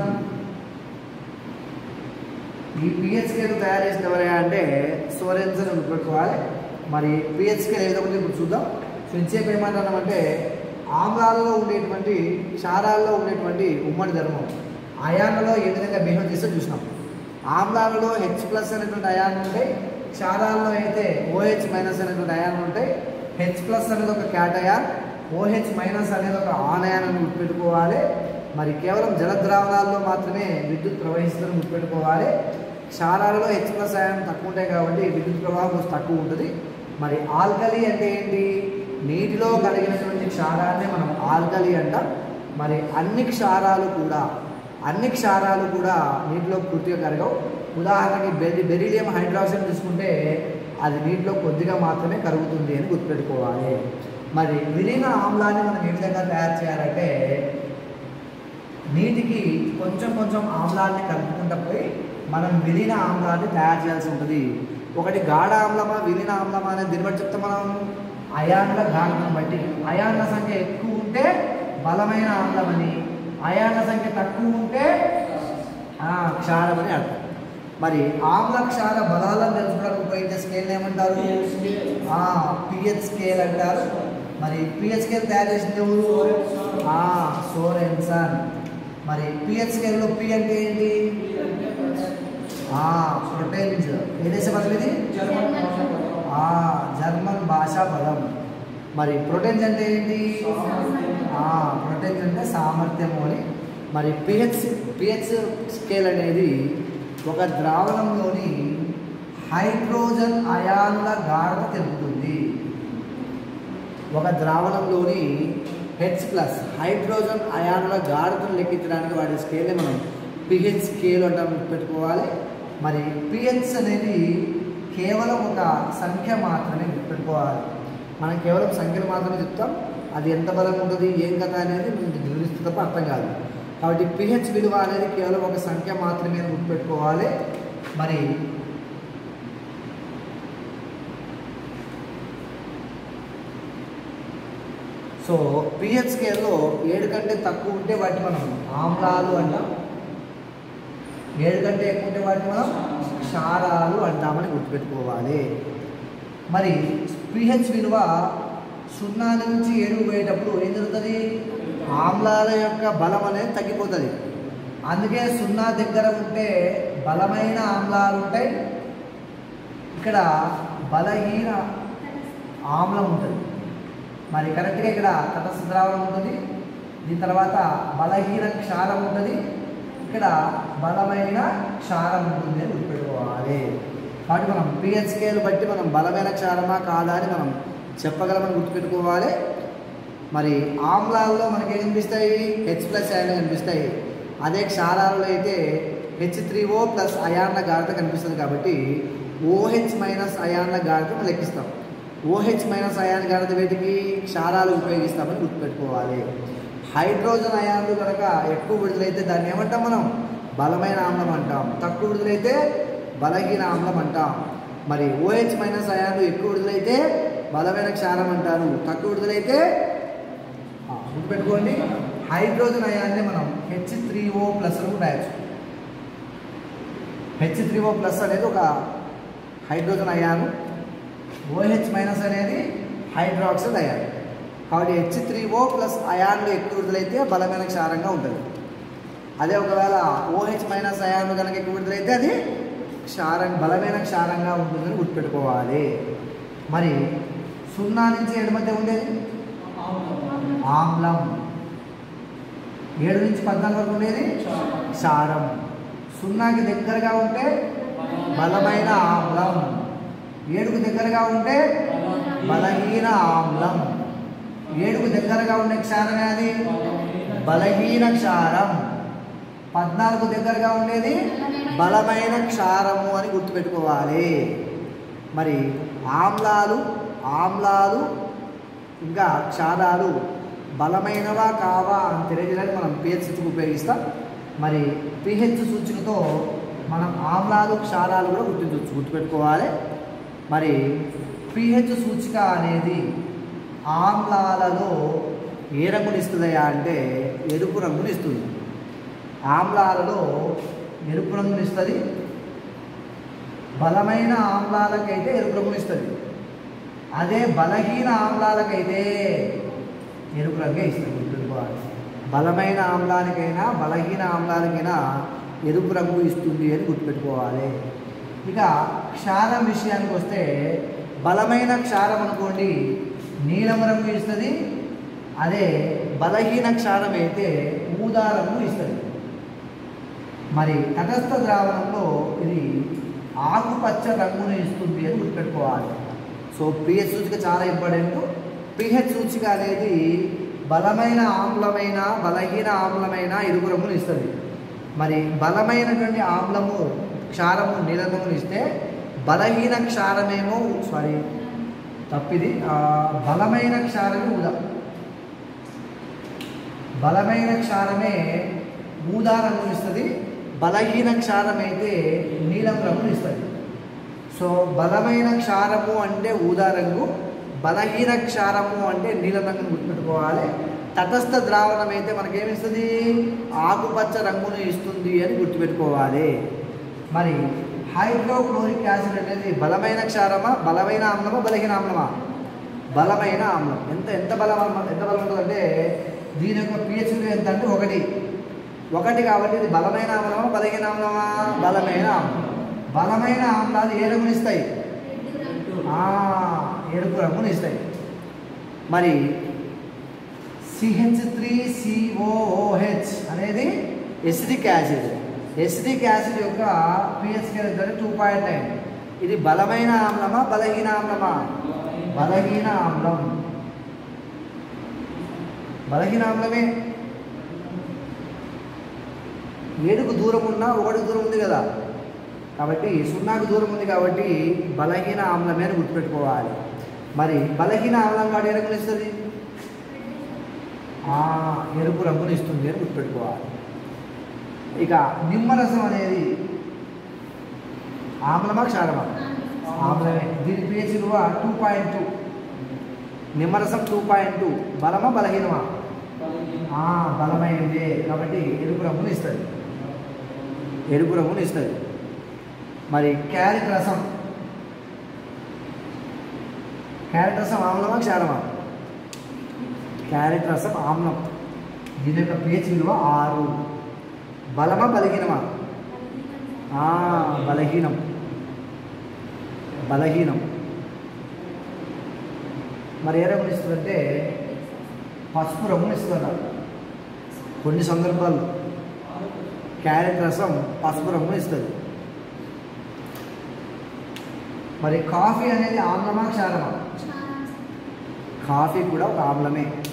ఈ పిహెచ్ స్కేల్ తయారు చేసిన ఎవరైనా అంటే సోరెన్సన్ అని పెట్టుకోవాలి మరి పిహెచ్ స్కేల్ ఏదో ఒకటి ఇప్పుడు చూద్దాం సో ఇంతసేపు ఏమంటున్నామంటే ఆమ్లాలలో ఉండేటువంటి క్షారాల్లో ఉండేటువంటి ఉమ్మడి ధర్మం అయాన్లలో ఏ విధంగా బిహేవ్ చేస్తే చూసినాం ఆమ్లాలలో హెచ్ ప్లస్ అనేటువంటి అయాన్లు ఉంటాయి క్షారాల్లో అయితే ఓహెచ్ మైనస్ అనేటువంటి అయాన్లు ఉంటాయి హెచ్ ప్లస్ అనేది ఒక క్యాట్ అయాన్ ఓహెచ్ మైనస్ అనేది ఒక ఆన్ అయాన్ అని గుర్తుపెట్టుకోవాలి మరి కేవలం జలద్రావణాల్లో మాత్రమే విద్యుత్ ప్రవహిస్తుందని గుర్తుపెట్టుకోవాలి క్షారాలలో హెచ్ ప్లస్ అయాన్ తక్కువ ఉంటాయి కాబట్టి విద్యుత్ ప్రవాహం కొంచెం తక్కువ ఉంటుంది మరి ఆల్కలి అంటే ఏంటి నీటిలో కలిగినటువంటి క్షారాన్ని మనం ఆల్కలి అంటాం మరి అన్ని క్షారాలు కూడా అన్ని క్షారాలు కూడా నీటిలో పూర్తిగా కరగవు ఉదాహరణకి బెరి బెరీలియం హైడ్రాక్సైడ్ తీసుకుంటే అది నీటిలో కొద్దిగా మాత్రమే కరుగుతుంది అని గుర్తుపెట్టుకోవాలి మరి విలీన ఆమ్లాన్ని మనం ఏ విధంగా తయారు చేయాలంటే నీటికి కొంచెం కొంచెం ఆమ్లాన్ని కలుపుకుంటూ పోయి మనం విలీన ఆమ్లాన్ని తయారు చేయాల్సి ఉంటుంది ఒకటి గాఢ ఆమ్లమా విలీన ఆమ్లమా అనేది దీన్ని బట్టి చెప్తాం మనం అయాన్ల గాఢతను బట్టి అయాన్ల సంఖ్య ఎక్కువ ఉంటే బలమైన ఆమ్లమని అయాన్ల సంఖ్య తక్కువ ఉంటే ఆ, క్షారం అని అర్థం మరి ఆమ్ల క్షార బలాలను తెలుసుకోవడానికి ఉపయోగించే స్కేల్ ఏమంటారు పిహెచ్ స్కేల్ అంటారు మరి పిహెచ్ స్కేల్ తయారు చేసింది ఎవరు ఆ, సోరెన్సన్ మరి పిహెచ్ స్కేల్లో పి అంటే ఏంటి ఆ, ప్రొటెన్స్ ఏ దేశ పదం ఇది ఆ, జర్మన్ భాషా పదం మరి ప్రొటెన్స్ అంటే ఏంటి ఆ, ప్రొటెన్స్ అంటే సామర్థ్యము అని మరి పిహెచ్ పిహెచ్ స్కేల్ అనేది ఒక ద్రావణంలోని హైడ్రోజన్ అయాన్ల గాఢత తెలుపుతుంది ఒక ద్రావణంలోని హెచ్ ప్లస్ హైడ్రోజన్ అయాన్ల గాఢతను లెక్కించడానికి వాడే స్కేల్ని మనం పిహెచ్ స్కేల్ అంటాం పెట్టుకోవాలి మరి పిహెచ్ అనేది కేవలం ఒక సంఖ్య మాత్రమే గుర్తుపెట్టుకోవాలి మనం కేవలం సంఖ్యలు మాత్రమే చెప్తాం అది ఎంత బలం ఉంటుంది ఏం కథ అనేది మనకి వివరిస్తే తప్ప అర్థం కాదు కాబట్టి పిహెచ్ విలువ అనేది కేవలం ఒక సంఖ్య మాత్రమే అని గుర్తుపెట్టుకోవాలి మరి సో పిహెచ్ స్కేల్లో ఏడు కంటే తక్కువ ఉంటే వాటిని మనం ఆమ్లాలు అంటాం ఏడు కంటే ఎక్కువ ఉంటే వాటిని మనం క్షారాలు అంటామని గుర్తుపెట్టుకోవాలి మరి పిహెచ్ విలువ సున్నా నుంచి ఏడు పోయేటప్పుడు ఏం జరుగుతుంది ఆమ్లాల యొక్క బలం అనేది తగ్గిపోతుంది అందుకే సున్నా దగ్గర ఉంటే బలమైన ఆమ్లాలు ఉంటాయి ఇక్కడ బలహీన ఆమ్లం ఉంటుంది మరి కరెక్ట్గా ఇక్కడ తటస్థ ద్రావణం ఉంటుంది దీని తర్వాత బలహీన క్షారం ఉంటుంది ఇక్కడ బలమైన క్షారం ఉంటుంది అని గుర్తుపెట్టుకోవాలి కాబట్టి మనం పిహెచ్ స్కేల్ బట్టి మనం బలమైన క్షారమా కాదా అని మనం చెప్పగలమని గుర్తుపెట్టుకోవాలి మరి ఆమ్లాల్లో మనకి ఏం కనిపిస్తాయి హెచ్ ప్లస్ అయాన్ కనిపిస్తాయి అదే క్షారాలలో అయితే హెచ్ త్రీ ఓ ప్లస్ అయాన్ల గాఢత కనిపిస్తుంది కాబట్టి ఓహెచ్ మైనస్ అయాన్ల గాఢతను లెక్కిస్తాం ఓహెచ్ మైనస్ అయాన్ గాఢత వీటికి క్షారాలు ఉపయోగిస్తామని గుర్తుపెట్టుకోవాలి హైడ్రోజన్ అయాన్లు కనుక ఎక్కువ విడుదలైతే దాన్ని ఏమంటాం మనం బలమైన ఆమ్లం అంటాం తక్కువ విడుదలైతే బలహీన ఆమ్లం అంటాం మరి ఓహెచ్ మైనస్ అయాన్లు ఎక్కువ విడుదలైతే బలమైన క్షారం అంటారు తక్కువ విడుదలైతే ఆ, గుర్తుపెట్టుకోండి హైడ్రోజన్ అయాన్ని మనం హెచ్ త్రీ ఓ ప్లస్ రాయొచ్చు హెచ్ త్రీ ఓ ప్లస్ అనేది ఒక హైడ్రోజన్ అయాను ఓహెచ్ మైనస్ అనేది హైడ్రాక్సైడ్ అయాన్ కాబట్టి హెచ్ త్రీ ఓ ప్లస్ అయాన్లు ఎక్కువ విడుదలైతే బలమైన క్షారంగా ఉంటుంది అదే ఒకవేళ ఓహెచ్ మైనస్ అయాన్లు కనుక ఎక్కువ విడుదలైతే అది క్షారం బలమైన క్షారంగా ఉంటుందని గుర్తుపెట్టుకోవాలి మరి సున్నా నుంచి ఏడు మధ్య ఉండేది ఆమ్లం ఏడు నుంచి పద్నాలుగు వరకు ఉండేది క్షారం సున్నాకి దగ్గరగా ఉంటే బలమైన ఆమ్లం ఏడుకు దగ్గరగా ఉంటే బలహీన ఆమ్లం ఏడుకు దగ్గరగా ఉండే క్షారమే అది బలహీన క్షారం పద్నాలుగు దగ్గరగా ఉండేది బలమైన క్షారము అని గుర్తుపెట్టుకోవాలి మరి ఆమ్లాలు ఆమ్లాలు ఇంకా క్షారాలు బలమైనవా కావా అని తెలియజేయడానికి మనం పిహెచ్ సూచిక ఉపయోగిస్తాం మరి పిహెచ్ సూచికతో మనం ఆమ్లాలు క్షారాలు కూడా గుర్తించవచ్చు గుర్తుపెట్టుకోవాలి మరి పిహెచ్ సూచిక అనేది ఆమ్లాలలో ఏ రంగుని ఇస్తుందయా అంటే ఎరుపు రంగుని ఇస్తుంది ఆమ్లాలలో ఎరుపు రంగుని ఇస్తుంది బలమైన ఆమ్లాలకైతే ఎరుపు రంగుని ఇస్తుంది అదే బలహీన ఆమ్లాలకైతే ఎరుపు రంగే ఇస్తుంది గుర్తుపెట్టుకోవాలి బలమైన ఆమ్లానికైనా బలహీన ఆమ్లాలకైనా ఎరుపు రంగు ఇస్తుంది అని గుర్తుపెట్టుకోవాలి ఇక క్షారం విషయానికి వస్తే బలమైన క్షారం అనుకోండి నీలం రంగు ఇస్తుంది అదే బలహీన క్షారం అయితే ఊదా రంగు ఇస్తుంది మరి తటస్థ ద్రావణంలో ఇది ఆకుపచ్చ రంగును ఇస్తుంది అని గుర్తుపెట్టుకోవాలి సో పిహెచ్ సూచిక చాలా ఇంపార్టెంట్ పిహెచ్ సూచిక అనేది బలమైన ఆమ్లమైన బలహీన ఆమ్లమైన ఎరుపు రంగును ఇస్తుంది మరి బలమైనటువంటి ఆమ్లము క్షారము నీలం రంగును ఇస్తే బలహీన క్షారమేమో సారీ తప్పిది ఆ, బలమైన క్షారమే ఊదా బలమైన క్షారమే ఊదా రంగును ఇస్తుంది బలహీన క్షారం అయితే నీలం రంగును ఇస్తుంది సో బలమైన క్షారము అంటే ఊదా రంగు బలహీన క్షారము అంటే నీలం రంగును గుర్తుపెట్టుకోవాలి తటస్థ ద్రావణం అయితే మనకేమిస్తుంది ఆకుపచ్చ రంగును ఇస్తుంది అని గుర్తుపెట్టుకోవాలి మరి హైడ్రోక్లోరిక్ యాసిడ్ అనేది బలమైన క్షారమా బలమైన ఆమ్లమా బలహీన ఆమ్లమా బలమైన ఆమ్లం ఎంత ఎంత బలం అన్న- ఎంత బలం ఉంటుందంటే దీని యొక్క పిహెచ్ విలువ ఎంత అంటే ఒకటి ఒకటి కాబట్టి ఇది బలమైన ఆమ్లమా బలహీన ఆమ్లమా బలమైన ఆమ్లం బలమైన ఆమ్లాలు ఏ రంగుని ఇస్తాయి ఆ, ఎరుపు రంగుని ఇస్తాయి మరి సిహెచ్ త్రీ సిఓఓహెచ్ అనేది ఎసిడిక్ యాసిడ్ ఎసిడిక్ యాసిడ్ యొక్క pH scale two point nine ఇది బలమైన ఆమ్లమా బలహీన ఆమ్లమా బలహీన ఆమ్లం బలహీన ఆమ్లమే ఏడుకు దూరం ఉన్నా ఒకటికి దూరం ఉంది కదా కాబట్టి సున్నాకు దూరం ఉంది కాబట్టి బలహీన ఆమ్లమే అని గుర్తుపెట్టుకోవాలి మరి బలహీన ఆమ్లం కాడు ఏ రంగులు ఇస్తుంది ఆ, ఎరుపు రంగుని ఇస్తుంది అని గుర్తుపెట్టుకోవాలి ఇక నిమ్మరసం అనేది ఆమ్లమా క్షారమా ఆమ్లమే దీని పిహెచ్ విలువ టూ పాయింట్ టూ నిమ్మరసం టూ పాయింట్ టూ బలమా బలహీనమా ఆ, బలమైనదే కాబట్టి ఎరుపు రంగుని ఇస్తుంది ఎరుపు రంగుని ఇస్తుంది మరి క్యారెట్ రసం క్యారెట్ రసం ఆమ్లమా క్షారమా క్యారెట్ రసం ఆమ్లం దీని యొక్క పిహెచ్ విలువ ఆరు బలమా బలహీనమా ఆ, బలహీనం బలహీనం మరి ఏ రంగుని ఇస్తుందంటే పసుపు రంగుని ఇస్తున్నారు కొన్ని సందర్భాల్లో క్యారెట్ రసం పసుపు రంగుని ఇస్తుంది మరి కాఫీ అనేది ఆమ్లమా క్షారమా కాఫీ కూడా ఒక ఆమ్లమే